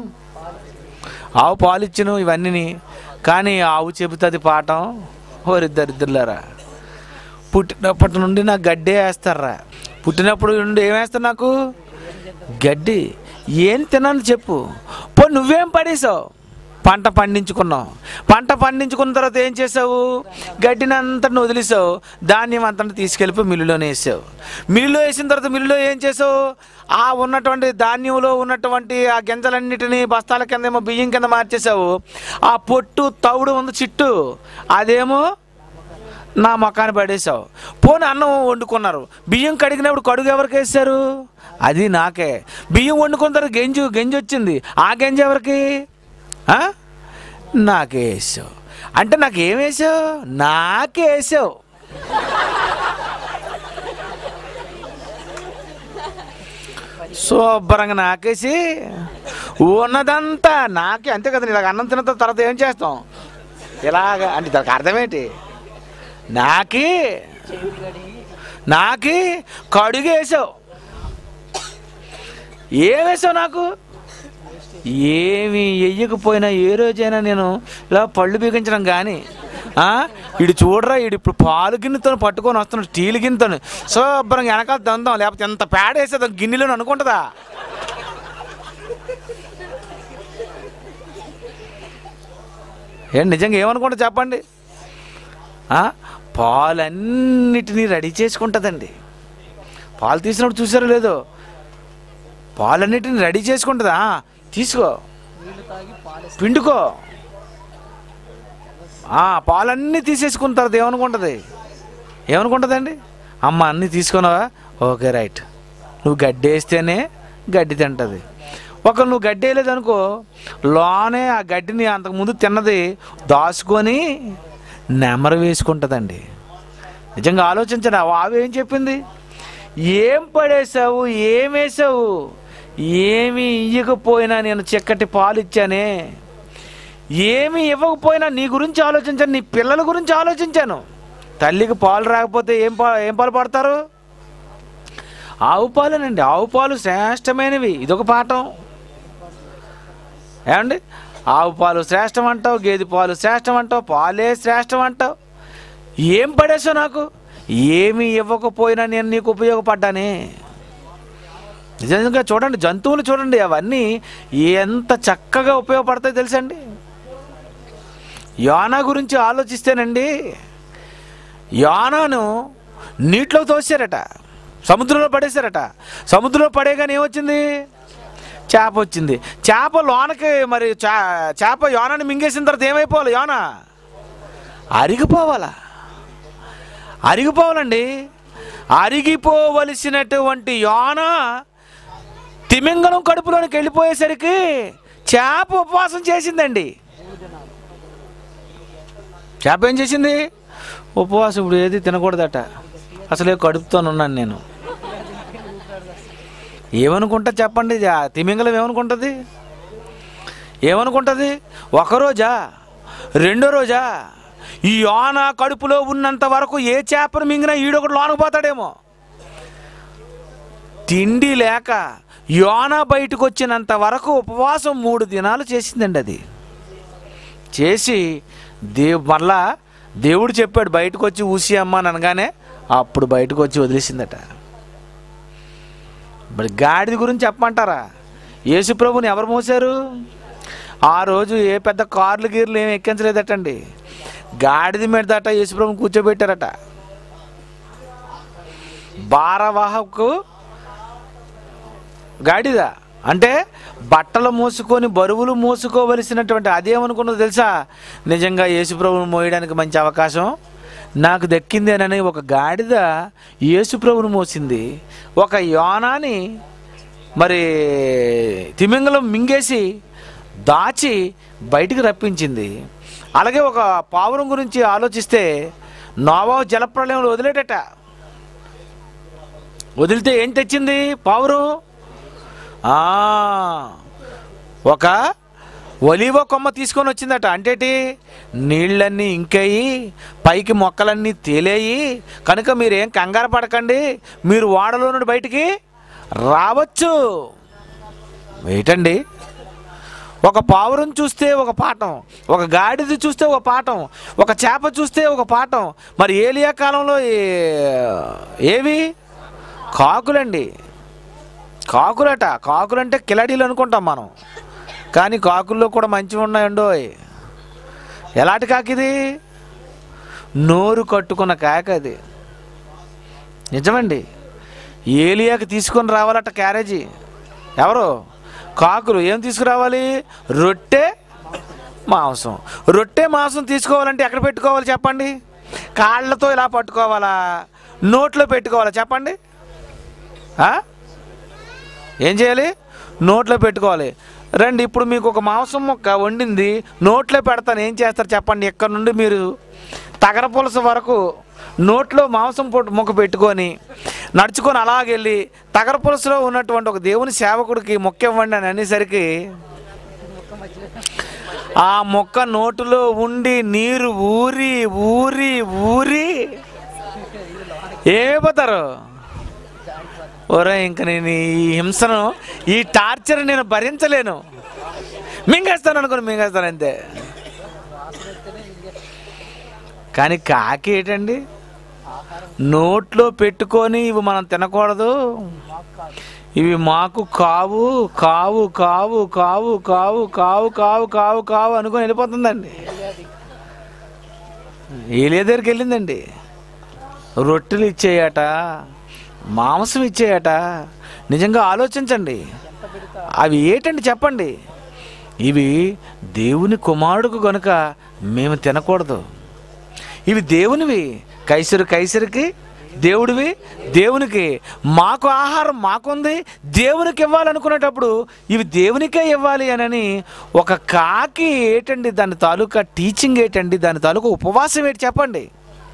ఆవు పాలిచ్చును ఇవన్నీ కానీ ఆవు చెబుతుంది పాఠం ఓరిద్దరిద్దరులారా పుట్టినప్పటి నుండి నాకు గడ్డే వేస్తారా పుట్టినప్పుడు నుండి ఏం వేస్తారు నాకు గడ్డి ఏం తిన్నాను చెప్పు పో నువ్వేం పడేసావు పంట పండించుకున్నావు పంట పండించుకున్న తర్వాత ఏం చేసావు గడ్డిని అంతటిని వదిలేసావు ధాన్యం అంతటి తీసుకెళ్ళిపోయి మిల్లులోనే వేసావు మిల్లులో వేసిన తర్వాత మిల్లులో ఏం చేసావు ఆ ఉన్నటువంటి ధాన్యంలో ఉన్నటువంటి ఆ గింజలన్నిటిని బస్తాల కింద ఏమో బియ్యం కింద మార్చేసావు ఆ పొట్టు తవుడు ఉంది చిట్టు అదేమో నా మొఖాన్ని పడేసావు పోనీ అన్నం వండుకున్నారు బియ్యం కడిగినప్పుడు కడుగు ఎవరికి వేస్తారు అది నాకే బియ్యం వండుకున్న తర్వాత గెంజు గెంజి వచ్చింది ఆ గెంజి ఎవరికి ఆ? నాకే వేసావు అంటే నాకు ఏం వేసావు నాకే వేసావు శుభ్రంగా నాకేసి ఉన్నదంతా నాకే అంతే కదా ఇలాగ అన్నం తిన్న తర్వాత ఏం చేస్తాం ఇలాగ అంటే దానికి అర్థమేంటి నాకి నాకి కడుగు వేసావు ఏం వేసావు నాకు ఏమి వెయ్యకపోయినా ఏ రోజైనా నేను ఇలా పళ్ళు బిగించడం కానీ ఆ, ఇడు చూడరా ఇడు ఇప్పుడు పాలు గిన్నెతో పట్టుకొని వస్తున్నాడు స్టీల్ గిన్నెతో శుభ్రంగా వెనకాల దందాం లేకపోతే ఎంత పేడ వేసేది గిన్నెలో అనుకుంటుందా ఏం నిజంగా ఏమనుకుంటా చెప్పండి ఆ, పాలన్నిటినీ రెడీ చేసుకుంటుందండి పాలు తీసినప్పుడు చూసారో లేదో పాలన్నిటిని రెడీ చేసుకుంటుందా తీసుకో నీళ్లు తాగి పాలు పిండుకో ఆ, పాలన్నీ తీసేసుకున్న తర్వాత ఏమనుకుంటుంది ఏమనుకుంటుందండి అమ్మ అన్నీ తీసుకున్నావా ఓకే రైట్ నువ్వు గడ్డి వేస్తేనే గడ్డి తింటుంది ఒక నువ్వు గడ్డి వేయలేదు అనుకో లోనే ఆ గడ్డిని అంతకుముందు తిన్నది దాచుకొని నెమరు వేసుకుంటుందండి నిజంగా ఆలోచించండి ఆ ఆవు ఏం చెప్పింది ఏం పడేసావు ఏం వేసావు ఏమి ఇయ్యకపోయినా నేను చిక్కటి పాలు ఇచ్చానే ఏమి ఇవ్వకపోయినా నీ గురించి ఆలోచించాను నీ పిల్లల గురించి ఆలోచించాను తల్లికి పాలు రాకపోతే ఏం పా ఏం పాలు పడతారు ఆవు పాలేనండి ఆవు పాలు శ్రేష్టమైనవి ఇదొక పాఠం ఏమండి ఆవు పాలు శ్రేష్టం అంటావు గేదె పాలు శ్రేష్టం అంటావు పాలే శ్రేష్టం అంటావు ఏం పడేసావు నాకు ఏమి ఇవ్వకపోయినా నేను నీకు ఉపయోగపడ్డానే నిజంగా చూడండి జంతువులు చూడండి అవన్నీ ఎంత చక్కగా ఉపయోగపడతాయి తెలుసండి యోనా గురించి ఆలోచిస్తేనండి యోనాను నీటిలో తోసారట సముద్రంలో పడేశారట సముద్రంలో పడేగానే ఏమొచ్చింది చేప వచ్చింది చేప లోనకి మరి చా- చేప యోనాన్ని మింగేసిన తర్వాత ఏమైపోవాలి యోన అరిగిపోవాలా అరిగిపోవాలండి అరిగిపోవలసినటువంటి యోన తిమింగలం కడుపులోనికి వెళ్ళిపోయేసరికి చేప ఉపవాసం చేసిందండి చేప ఏం చేసింది ఉపవాసం ఇప్పుడు ఏది తినకూడదట అసలే కడుపుతోనున్నాను నేను ఏమనుకుంటా చెప్పండి ఇది ఆ తిమింగలం ఏమనుకుంటుంది ఏమనుకుంటుంది ఒకరోజా రెండో రోజా ఈ యోన కడుపులో ఉన్నంత వరకు ఏ చేపను మింగినా ఈడొకటి లోనకు పోతాడేమో తిండి లేక యోన బయటకు వచ్చినంత వరకు ఉపవాసం మూడు దినాలు చేసిందండి అది చేసి దేవు మళ్ళా దేవుడు చెప్పాడు బయటకు వచ్చి ఊసి అమ్మ అని అనగానే అప్పుడు బయటకు వచ్చి వదిలేసిందట మరి గాడిద గురించి చెప్పమంటారా యేసుప్రభుని ఎవరు మోసారు ఆ రోజు ఏ పెద్ద కార్లు గీర్లు ఏమి ఎక్కించలేదటండి గాడిద మీద దట యేసుప్రభుని కూర్చోబెట్టారట భారవాహకు గాడిద అంటే బట్టలు మోసుకొని బరువులు మోసుకోవలసినటువంటి అదేమనుకున్నదో తెలుసా నిజంగా యేసుప్రభుని మోయడానికి మంచి అవకాశం నాకు దక్కిందేనని ఒక గాడిద యేసుప్రభుని మోసింది ఒక యోనాని మరి తిమింగలం మింగేసి దాచి బయటికి రప్పించింది అలాగే ఒక పావురం గురించి ఆలోచిస్తే నోవా జలప్రలయంలో వదిలేటట వదిలితే ఏం తెచ్చింది పావురం ఆ, ఒక ఒలివ కొమ్మ తీసుకొని వచ్చిందట అంటేటి నీళ్ళన్నీ ఇంకేయి పైకి మొక్కలన్నీ తేలేయి కనుక మీరేం కంగారు పడకండి మీరు ఓడలో నుండి బయటికి రావచ్చు ఏంటండి ఒక పావురం చూస్తే ఒక పాఠం ఒక గాడిద చూస్తే ఒక పాఠం ఒక చేప చూస్తే ఒక పాఠం మరి ఏలియా కాలంలో ఏ- ఏవి కాకులండి కాకులట కాకులంటే కిలాడీలు అనుకుంటాం మనం కానీ కాకుల్లో కూడా మంచివి ఉన్నాయండో ఎలాంటి కాకిది నోరు కట్టుకున్న కాక అది నిజమండి ఏలియాకి తీసుకొని రావాలట క్యారేజీ ఎవరు కాకులు ఏం తీసుకురావాలి రొట్టె మాంసం రొట్టె మాంసం తీసుకోవాలంటే ఎక్కడ పెట్టుకోవాలి చెప్పండి కాళ్ళతో ఇలా పట్టుకోవాలా నోట్లో పెట్టుకోవాలా చెప్పండి ఆ? ఏం చేయాలి నోట్లో పెట్టుకోవాలి రండి ఇప్పుడు మీకు ఒక మాంసం ముక్క వండింది నోట్లో పెడతాను ఏం చేస్తారు చెప్పండి ఇక్కడ నుండి మీరు తగర పులస వరకు నోట్లో మాంసం పొట్టు ముక్క పెట్టుకొని నడుచుకొని అలాగెళ్ళి తగర పులసలో ఉన్నటువంటి ఒక దేవుని సేవకుడికి మొక్క ఇవ్వండి అని అనేసరికి ఆ మొక్క నోటులో ఉండి నీరు ఊరి ఊరి ఊరి ఏమైపోతారు ఒరే ఇంక నేను ఈ హింసను ఈ టార్చర్ నేను భరించలేను మింగేస్తాను అనుకుని మింగేస్తాను అంతే కానీ కాకి ఏంటండి నోట్లో పెట్టుకొని ఇవి మనం తినకూడదు ఇవి మాకు కావు కావు కావు కావు కావు కావు కావు కావు కావు అనుకొని వెళ్ళిపోతుందండి ఏలియా దగ్గరికి వెళ్ళిందండి రొట్టెలు ఇచ్చేయట మాంసం ఇచ్చేయట నిజంగా ఆలోచించండి అవి ఏటండి చెప్పండి ఇవి దేవుని కుమారుడుకు గనుక మేము తినకూడదు ఇవి దేవునివి కైసరు కైసరికి దేవుడివి దేవునికి మాకు ఆహారం మాకుంది దేవునికి ఇవ్వాలనుకునేటప్పుడు ఇవి దేవునికే ఇవ్వాలి అనని ఒక కాకి ఏటండి దాని తాలూకా టీచింగ్ ఏంటండి దాని తాలూకా ఉపవాసం ఏంటి చెప్పండి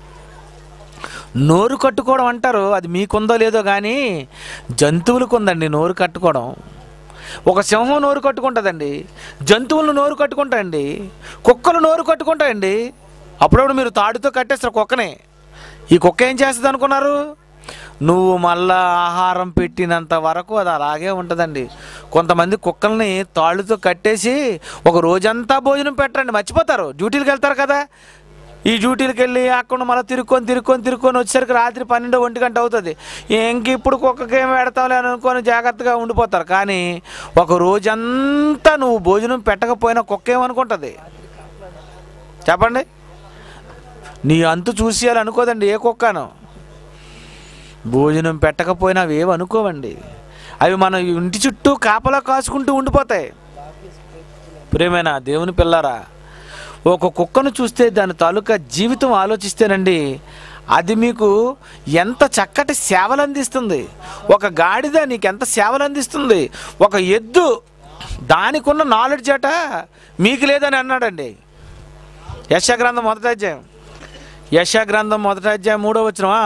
నోరు కట్టుకోవడం అంటారు అది మీకుందో లేదో కానీ జంతువులకు ఉందండి నోరు కట్టుకోవడం ఒక సింహం నోరు కట్టుకుంటుందండి జంతువులను నోరు కట్టుకుంటాయండి కుక్కలు నోరు కట్టుకుంటాయండి అప్పుడప్పుడు మీరు తాడుతో కట్టేస్తారు కుక్కని ఈ కుక్క ఏం చేస్తుంది అనుకున్నారు నువ్వు మళ్ళా ఆహారం పెట్టినంత వరకు అది అలాగే ఉంటుందండి కొంతమంది కుక్కల్ని తాళ్ళుతో కట్టేసి ఒక రోజంతా భోజనం పెట్టండి మర్చిపోతారు డ్యూటీలకు వెళ్తారు కదా ఈ డ్యూటీలకు వెళ్ళి అక్కడ మళ్ళీ తిరుక్కొని తిరుక్కొని తిరుక్కొని వచ్చేసరికి రాత్రి పన్నెండు ఒంటి గంట అవుతుంది ఇంక ఇప్పుడు కుక్కకి ఏం పెడతాంలే అని అనుకొని జాగ్రత్తగా ఉండిపోతారు కానీ ఒక రోజంతా నువ్వు భోజనం పెట్టకపోయినా కుక్క ఏమనుకుంటుంది చెప్పండి నీ అంతు చూసేయాలి అనుకోదండి ఏ కుక్కను భోజనం పెట్టకపోయినా అవి ఏవి అనుకోవండి అవి మన ఇంటి చుట్టూ కాపలా కాసుకుంటూ ఉండిపోతాయి ప్రేమైన దేవుని పిల్లారా ఒక కుక్కను చూస్తే దాని తాలూకా జీవితం ఆలోచిస్తేనండి అది మీకు ఎంత చక్కటి సేవలు అందిస్తుంది ఒక గాడిద నీకు ఎంత సేవలు అందిస్తుంది ఒక ఎద్దు దానికున్న నాలెడ్జ్ అట మీకు లేదని అన్నాడండి యశగ్రంథం మొదటి అధ్యాయం యశగ్రంథం మొదటి అధ్యాయం మూడో వచ్చినవా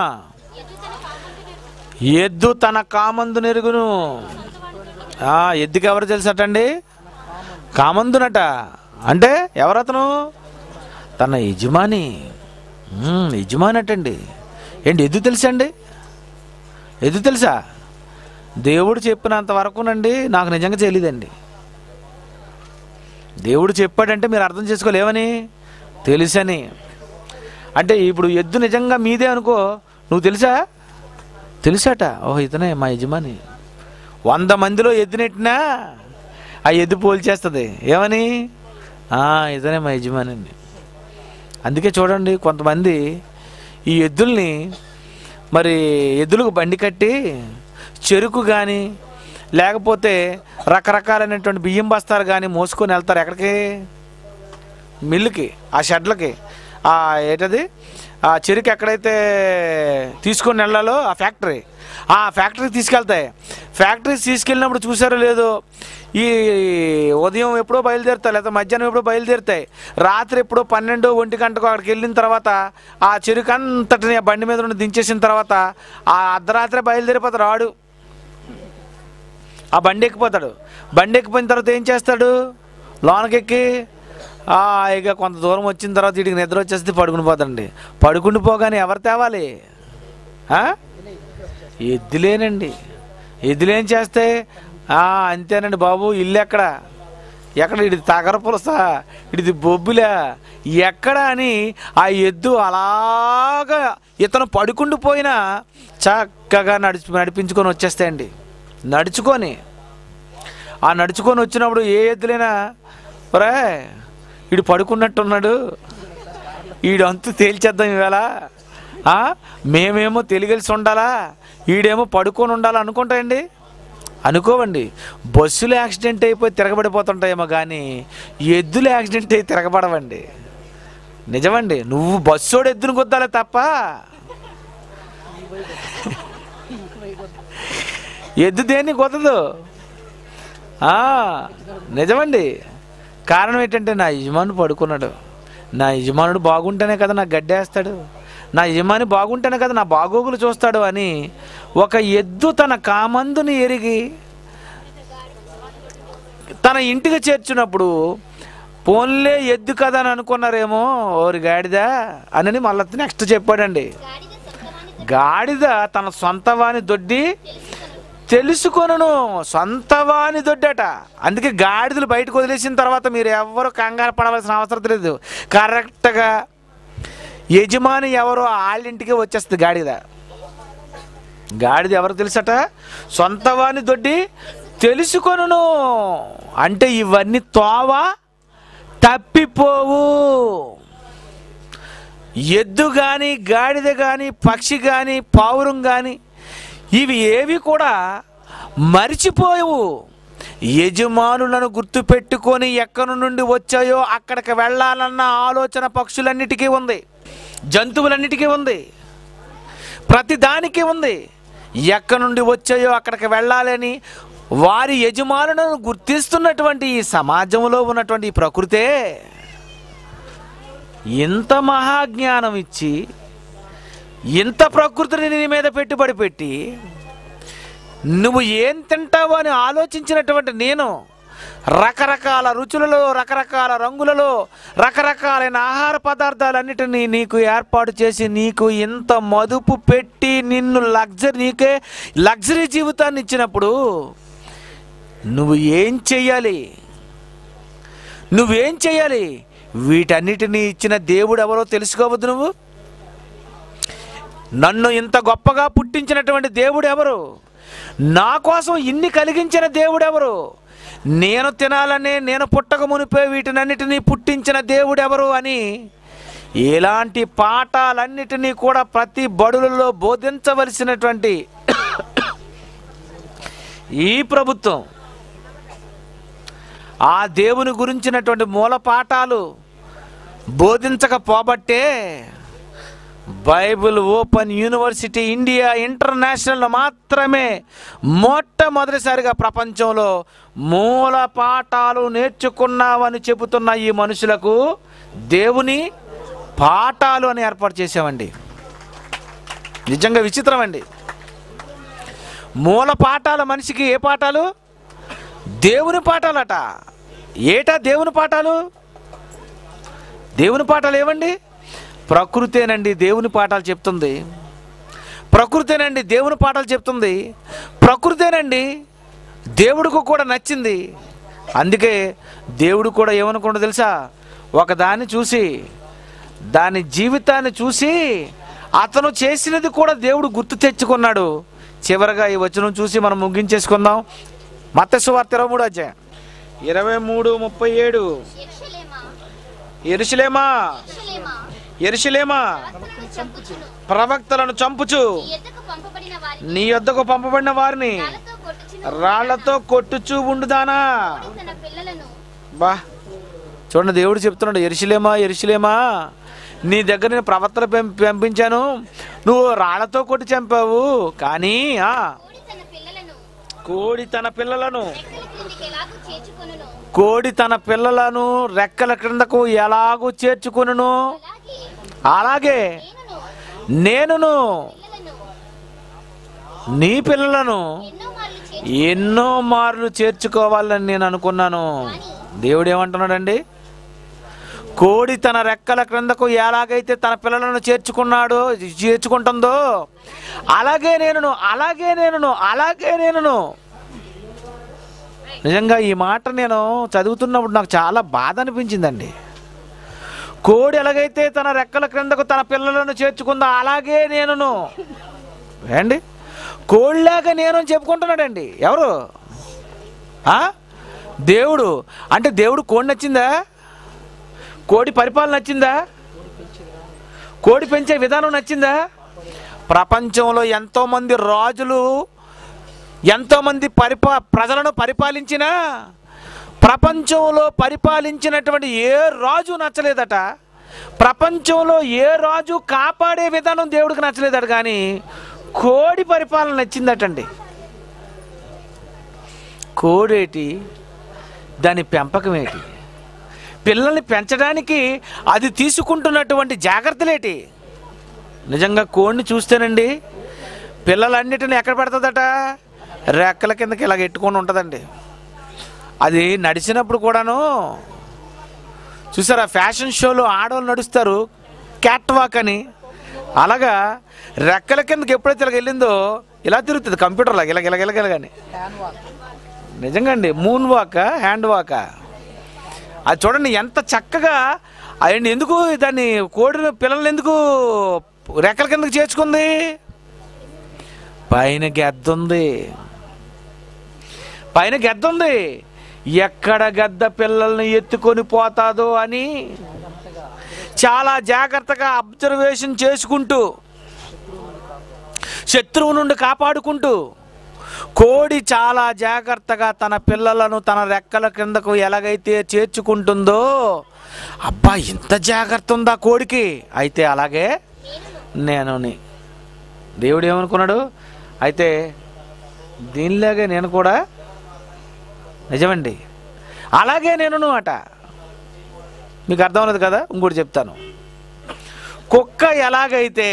ఎద్దు తన కామందు నెరుగును ఆ, ఎద్దుకి ఎవరు తెలుసటండి కామందునట అంటే ఎవరతను తన యజమాని మ్మ్, యజమాని అటండి ఏంటి ఎద్దు తెలుసా అండి ఎద్దు తెలుసా దేవుడు చెప్పినంత వరకునండి నాకు నిజంగా తెలియదండి దేవుడు చెప్పాడంటే మీరు అర్థం చేసుకోలేవని తెలుసని అంటే ఇప్పుడు ఎద్దు నిజంగా మీదే అనుకో నువ్వు తెలుసా తెలుసాట ఓహో ఇతనే మా యజమాని వంద మందిలో ఎద్దునెట్టినా ఆ ఎద్దు పోల్చేస్తుంది ఏమని "ఆ, ఇతనే మా యజమాని అని." అందుకే చూడండి కొంతమంది ఈ ఎద్దుల్ని మరి ఎద్దులకు బండి కట్టి చెరుకు కానీ లేకపోతే రకరకాలైనటువంటి బియ్యం బస్తాలు కానీ మోసుకొని వెళ్తారు ఎక్కడికి మిల్లుకి ఆ షెడ్లకి ఆ ఏంటది ఆ చెరుకు ఎక్కడైతే తీసుకొని వెళ్ళాలో ఆ ఫ్యాక్టరీ ఆ ఫ్యాక్టరీకి తీసుకెళ్తాయి ఫ్యాక్టరీ తీసుకెళ్ళినప్పుడు చూసారో లేదో ఈ ఉదయం ఎప్పుడో బయలుదేరుతాయి లేదా మధ్యాహ్నం ఎప్పుడో బయలుదేరుతాయి రాత్రి ఎప్పుడో పన్నెండు ఒంటి గంటకు అక్కడికి వెళ్ళిన తర్వాత ఆ చెరుకు అంతటిని ఆ బండి మీద నుండి దించేసిన తర్వాత ఆ అర్ధరాత్రి బయలుదేరిపోతాడు ఆడు ఆ బండి ఎక్కిపోతాడు బండి ఎక్కిపోయిన తర్వాత ఏం చేస్తాడు లోనకెక్కి ఆ, ఇక కొంత దూరం వచ్చిన తర్వాత వీడికి నిద్ర వచ్చేస్తే పడుకుని పోతాడండి పడుకుని పోగానే ఎవరు తేవాలి ఆ? ఎద్దులేనండి ఎద్దులేం చేస్తే ఆ, అంతేనండి బాబు ఇల్లు ఎక్కడ ఎక్కడ ఇది తగర పులసా ఇది బొబ్బులా ఎక్కడ అని ఆ ఎద్దు అలాగా ఇతను పడుకుండి పోయినా చక్కగా నడిచి నడిపించుకొని వచ్చేస్తాయండి నడుచుకొని ఆ నడుచుకొని వచ్చినప్పుడు ఏ ఎద్దులైనా ఒరే వీడు పడుకున్నట్టున్నాడు వీడు అంతు తేల్చేద్దాం ఇవాళ ఆ? మేమేమో తెలిగలిసి ఉండాలా వీడేమో పడుకొని ఉండాలా అనుకుంటాయండి అనుకోవండి బస్సులు యాక్సిడెంట్ అయిపోయి తిరగబడిపోతుంటాయేమో కానీ ఎద్దులు యాక్సిడెంట్ అయి తిరగబడవండి నిజమండి నువ్వు బస్సోడు ఎద్దును గుద్దాలే తప్ప ఎద్దు దేన్ని కుదరదు ఆ, నిజమండి కారణం ఏంటంటే నా యజమానుడు పడుకున్నాడు నా యజమానుడు బాగుంటేనే కదా నాకు గడ్డేస్తాడు నా యజమాని బాగుంటేనే కదా నా బాగోగులు చూస్తాడు అని ఒక ఎద్దు తన కామందుని ఎరిగి తన ఇంటికి చేర్చినప్పుడు పోన్లే ఎద్దు కదా అని అనుకున్నారేమో ఓరి గాడిదా అని మళ్ళీ నెక్స్ట్ చెప్పాడండి గాడిద సొంతవాని గాడిద తన సొంత వాని దొడ్డి తెలుసుకొనును సొంత వాని దొడ్డట అందుకే గాడిదలు బయటకు వదిలేసిన తర్వాత మీరు ఎవరు కంగారు పడవలసిన అవసరం లేదు కరెక్ట్గా యజమాని ఎవరో వాళ్ళింటికి వచ్చేస్తుంది గాడిద గాడిద ఎవరు తెలుసట సొంత వాని దొడ్డి తెలుసుకొనును అంటే ఇవన్నీ తోవ తప్పిపోవు ఎద్దు కానీ గాడిద కానీ పక్షి కానీ పావురం కానీ ఇవి ఏవి కూడా మరిచిపోయవు యజమానులను గుర్తుపెట్టుకొని ఎక్కడి నుండి వచ్చాయో అక్కడికి వెళ్ళాలన్న ఆలోచన పక్షులన్నిటికీ ఉంది జంతువులన్నిటికీ ఉంది ప్రతి దానికి ఉంది ఎక్కడి నుండి వచ్చాయో అక్కడికి వెళ్ళాలని వారి యజమానులను గుర్తిస్తున్నటువంటి ఈ సమాజంలో ఉన్నటువంటి ఈ ప్రకృతే ఇంత మహాజ్ఞానం ఇచ్చి ఇంత ప్రకృతిని నీ మీద పెట్టుబడి పెట్టి నువ్వు ఏం తింటావో అని ఆలోచించినటువంటి నేను రకరకాల రుచులలో రకరకాల రంగులలో రకరకాలైన ఆహార పదార్థాలన్నిటినీ నీకు ఏర్పాటు చేసి నీకు ఇంత మదుపు పెట్టి నిన్ను లగ్జరీ నీకే లగ్జరీ జీవితాన్ని ఇచ్చినప్పుడు నువ్వు ఏం చెయ్యాలి నువ్వేం చెయ్యాలి వీటన్నిటినీ ఇచ్చిన దేవుడు ఎవరో తెలుసుకోవద్దు నువ్వు నన్ను ఇంత గొప్పగా పుట్టించినటువంటి దేవుడు ఎవరు నా కోసం ఇన్ని కలిగించిన దేవుడు ఎవరు నేను తినాలనే నేను పుట్టక మునిపే వీటినన్నిటినీ పుట్టించిన దేవుడు ఎవరు అని ఇలాంటి పాఠాలన్నిటినీ కూడా ప్రతి బడులలో బోధించవలసినటువంటి ఈ ప్రభుత్వం ఆ దేవుని గురించినటువంటి మూల పాఠాలు బోధించకపోబట్టే Bible Open University India International మాత్రమే మొట్టమొదటిసారిగా ప్రపంచంలో మూల పాఠాలు నేర్చుకున్నామని చెబుతున్న ఈ మనుషులకు దేవుని పాఠాలు అని ఏర్పాటు చేసామండి నిజంగా విచిత్రం అండి మూల పాఠాల మనిషికి ఏ పాఠాలు దేవుని పాఠాలట ఏటా దేవుని పాఠాలు దేవుని పాఠాలు ఏవండి ప్రకృతేనండి దేవుని పాఠాలు చెప్తుంది ప్రకృతేనండి దేవుని పాఠాలు చెప్తుంది ప్రకృతేనండి దేవుడికి కూడా నచ్చింది అందుకే దేవుడు కూడా ఏమనుకుంటో తెలుసా ఒకదాన్ని చూసి దాని జీవితాన్ని చూసి అతను చేసినది కూడా దేవుడు గుర్తు తెచ్చుకున్నాడు చివరగా ఈ వచనం చూసి మనం ముగించేసుకుందాం మత్స్సు వార్త ఇరవై మూడు అధ్యాయం ఇరవై మూడు ముప్పై ఏడు యెరూషలేమా ఎరుసలేమా యెరూషలేమా ఎరుసలేమా భక్తులను చంపుచును ప్రవక్తలను చంపుచు నీ ఎద్దకు పంపబడిన వారిని నీ యొద్దకు పంపబడిన వారిని రాళ్లతో కొట్టుచును రాళ్లతో కొట్టుచూ ఉండుదానా తన పిల్లలను బా చూడండి దేవుడు చెప్తున్నాడు ఎరుసలేమా ఎరుసలేమా నీ దగ్గర నేను ప్రవక్తలు పెం- పంపించాను నువ్వు రాళ్లతో కొట్టి చంపావు కానీ ఆ కోడి తన పిల్లలను కోడి తన పిల్లలను రెక్కల క్రిందికి ఎలాగూ చేర్చుకొనును కోడి తన పిల్లలను రెక్కల క్రిందకు ఎలాగూ చేర్చుకును అలాగే అలాగే నేనును నేనును పిల్లలను నీ పిల్లలను ఎన్నో మార్లు చేర్చు ఎన్నో మార్లు చేర్చుకోవాలని నేను అనుకున్నాను దేవుడు ఏమంటున్నాడండి కోడి తన రెక్కల క్రిందకు ఎలాగైతే తన పిల్లలను చేర్చుకున్నాడో చేర్చుకుంటుందో అలాగే నేనును అలాగే నేనును అలాగే నేనును నిజంగా ఈ మాట నేను చదువుతున్నప్పుడు నాకు చాలా బాధ అనిపించిందండి కోడి ఎలాగైతే తన రెక్కల క్రిందకు తన పిల్లలను చేర్చుకుందో అలాగే నేనును ఏండి కోళ్ళలాగా నేను అని చెప్పుకుంటున్నాడండి ఎవరు ఆ? దేవుడు అంటే దేవుడు కోడి నచ్చిందా కోడి పరిపాలన నచ్చిందా కోడి పెంచే విధానం నచ్చిందా ప్రపంచంలో ఎంతోమంది రాజులు ఎంతోమంది పరిపా ప్రజలను పరిపాలించినా ప్రపంచంలో పరిపాలించినటువంటి ఏ రాజు నచ్చలేదట ప్రపంచంలో ఏ రాజు కాపాడే విధానం దేవుడికి నచ్చలేదట కానీ కోడి పరిపాలన నచ్చిందటండి కోడేటి దాని పెంపకం ఏంటి పిల్లల్ని పెంచడానికి అది తీసుకుంటున్నటువంటి జాగ్రత్తలేటి నిజంగా కోడిని చూస్తేనండి పిల్లలన్నిటిని ఎక్కడ పెడుతుందట రెక్కల కిందకి ఇలాగ ఎట్టుకొని ఉంటుందండి అది నడిచినప్పుడు కూడాను చూసారా ఫ్యాషన్ షోలో ఆడవాళ్ళు నడుస్తారు క్యాట్ వాక్ అని అలాగా రెక్కల కిందకి ఎప్పుడైతే ఇలాగ వెళ్ళిందో ఇలా తిరుగుతుంది కంప్యూటర్లో ఇలా ఇలా ఇలా ఇలాగని హ్యాండ్ వాక్ నిజంగా అండి మూన్ వాక్ హ్యాండ్ వాక్ అది చూడండి ఎంత చక్కగా అయ్యండి ఎందుకు దాన్ని కోడి పిల్లల్ని ఎందుకు రెక్కల కిందకు చేర్చుకుంది పైన గెద్ద ఉంది పైన గెద్ద ఉంది ఎక్కడ గద్ద పిల్లల్ని ఎత్తుకొని పోతాదో అని చాలా జాగ్రత్తగా అబ్జర్వేషన్ చేసుకుంటూ శత్రువు నుండి కాపాడుకుంటూ కోడి చాలా జాగ్రత్తగా తన పిల్లలను తన రెక్కల కిందకు ఎలాగైతే చేర్చుకుంటుందో అబ్బా ఇంత జాగ్రత్త ఉందా కోడికి అయితే అలాగే నేనుని దేవుడు ఏమనుకున్నాడు అయితే దీనిలాగే నేను కూడా నిజమండి అలాగే నేను అట మీకు అర్థం అవ్వలేదు కదా ఇంకోటి చెప్తాను కుక్క ఎలాగైతే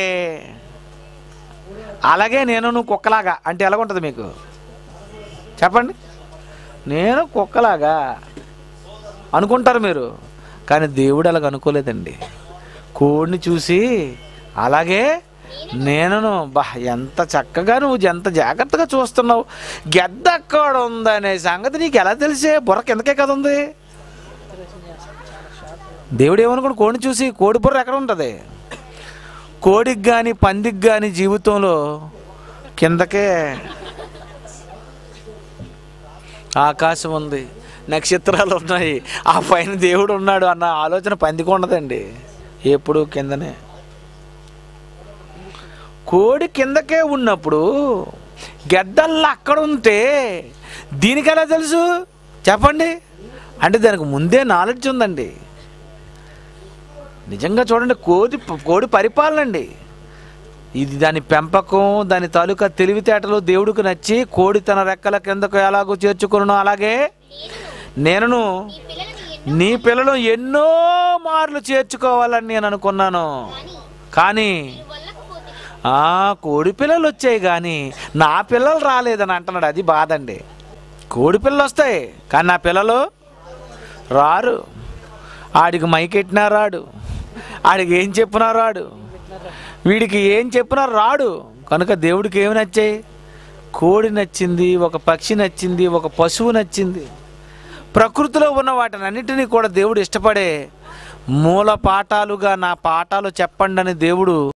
అలాగే నేను కుక్కలాగా అంటే ఎలాగుంటుంది మీకు చెప్పండి నేను కుక్కలాగా అనుకుంటారు మీరు కానీ దేవుడు అలాగ అనుకోలేదండి కోడిని చూసి అలాగే నేను బా ఎంత చక్కగా నువ్వు ఎంత జాగ్రత్తగా చూస్తున్నావు గెద్ద అక్కడ ఉందనే సంగతి నీకు ఎలా తెలిసే బుర్ర కిందకే కదా ఉంది దేవుడు ఏమనుకోండి కోడిని చూసి కోడి బుర్ర ఎక్కడ ఉంటుంది కోడికి కానీ పందికి కానీ జీవితంలో కిందకే ఆకాశం ఉంది నక్షత్రాలు ఉన్నాయి ఆ పైన దేవుడు ఉన్నాడు అన్న ఆలోచన పందికి ఉండదండి ఎప్పుడు కిందనే కోడి కిందకే ఉన్నప్పుడు గెద్దల్లా అక్కడ ఉంటే దీనికి ఎలా తెలుసు చెప్పండి అంటే దానికి ముందే నాలెడ్జ్ ఉందండి నిజంగా చూడండి కోడి కోడి పరిపాలన అండి ఇది దాని పెంపకం దాని తాలూకా తెలివితేటలు దేవుడికి నచ్చి కోడి తన రెక్కల కిందకు ఎలాగో చేర్చుకున్నాను అలాగే నేనును ఈ పిల్లలని ఎన్నో నీ పిల్లలు ఎన్నో మార్లు చేర్చుకోవాలని నేను అనుకున్నాను కానీ వల్లకపోతే ఆ కోడి పిల్లలు వచ్చాయి కానీ నా పిల్లలు రాలేదని అంటున్నాడు అది బాధ అండి కోడి పిల్లలు వస్తాయి కానీ నా పిల్లలు రారు ఆడికి మైకెట్టినా రాడు ఆడికి ఏం చెప్పినా రాడు వీడికి ఏం చెప్పినా రాడు కనుక దేవుడికి ఏమి నచ్చాయి కోడి నచ్చింది ఒక పక్షి నచ్చింది ఒక పశువు నచ్చింది ప్రకృతిలో ఉన్న వాటిని అన్నిటినీ కూడా దేవుడు ఇష్టపడే మూల పాఠాలుగా నా పాఠాలు చెప్పండి అని దేవుడు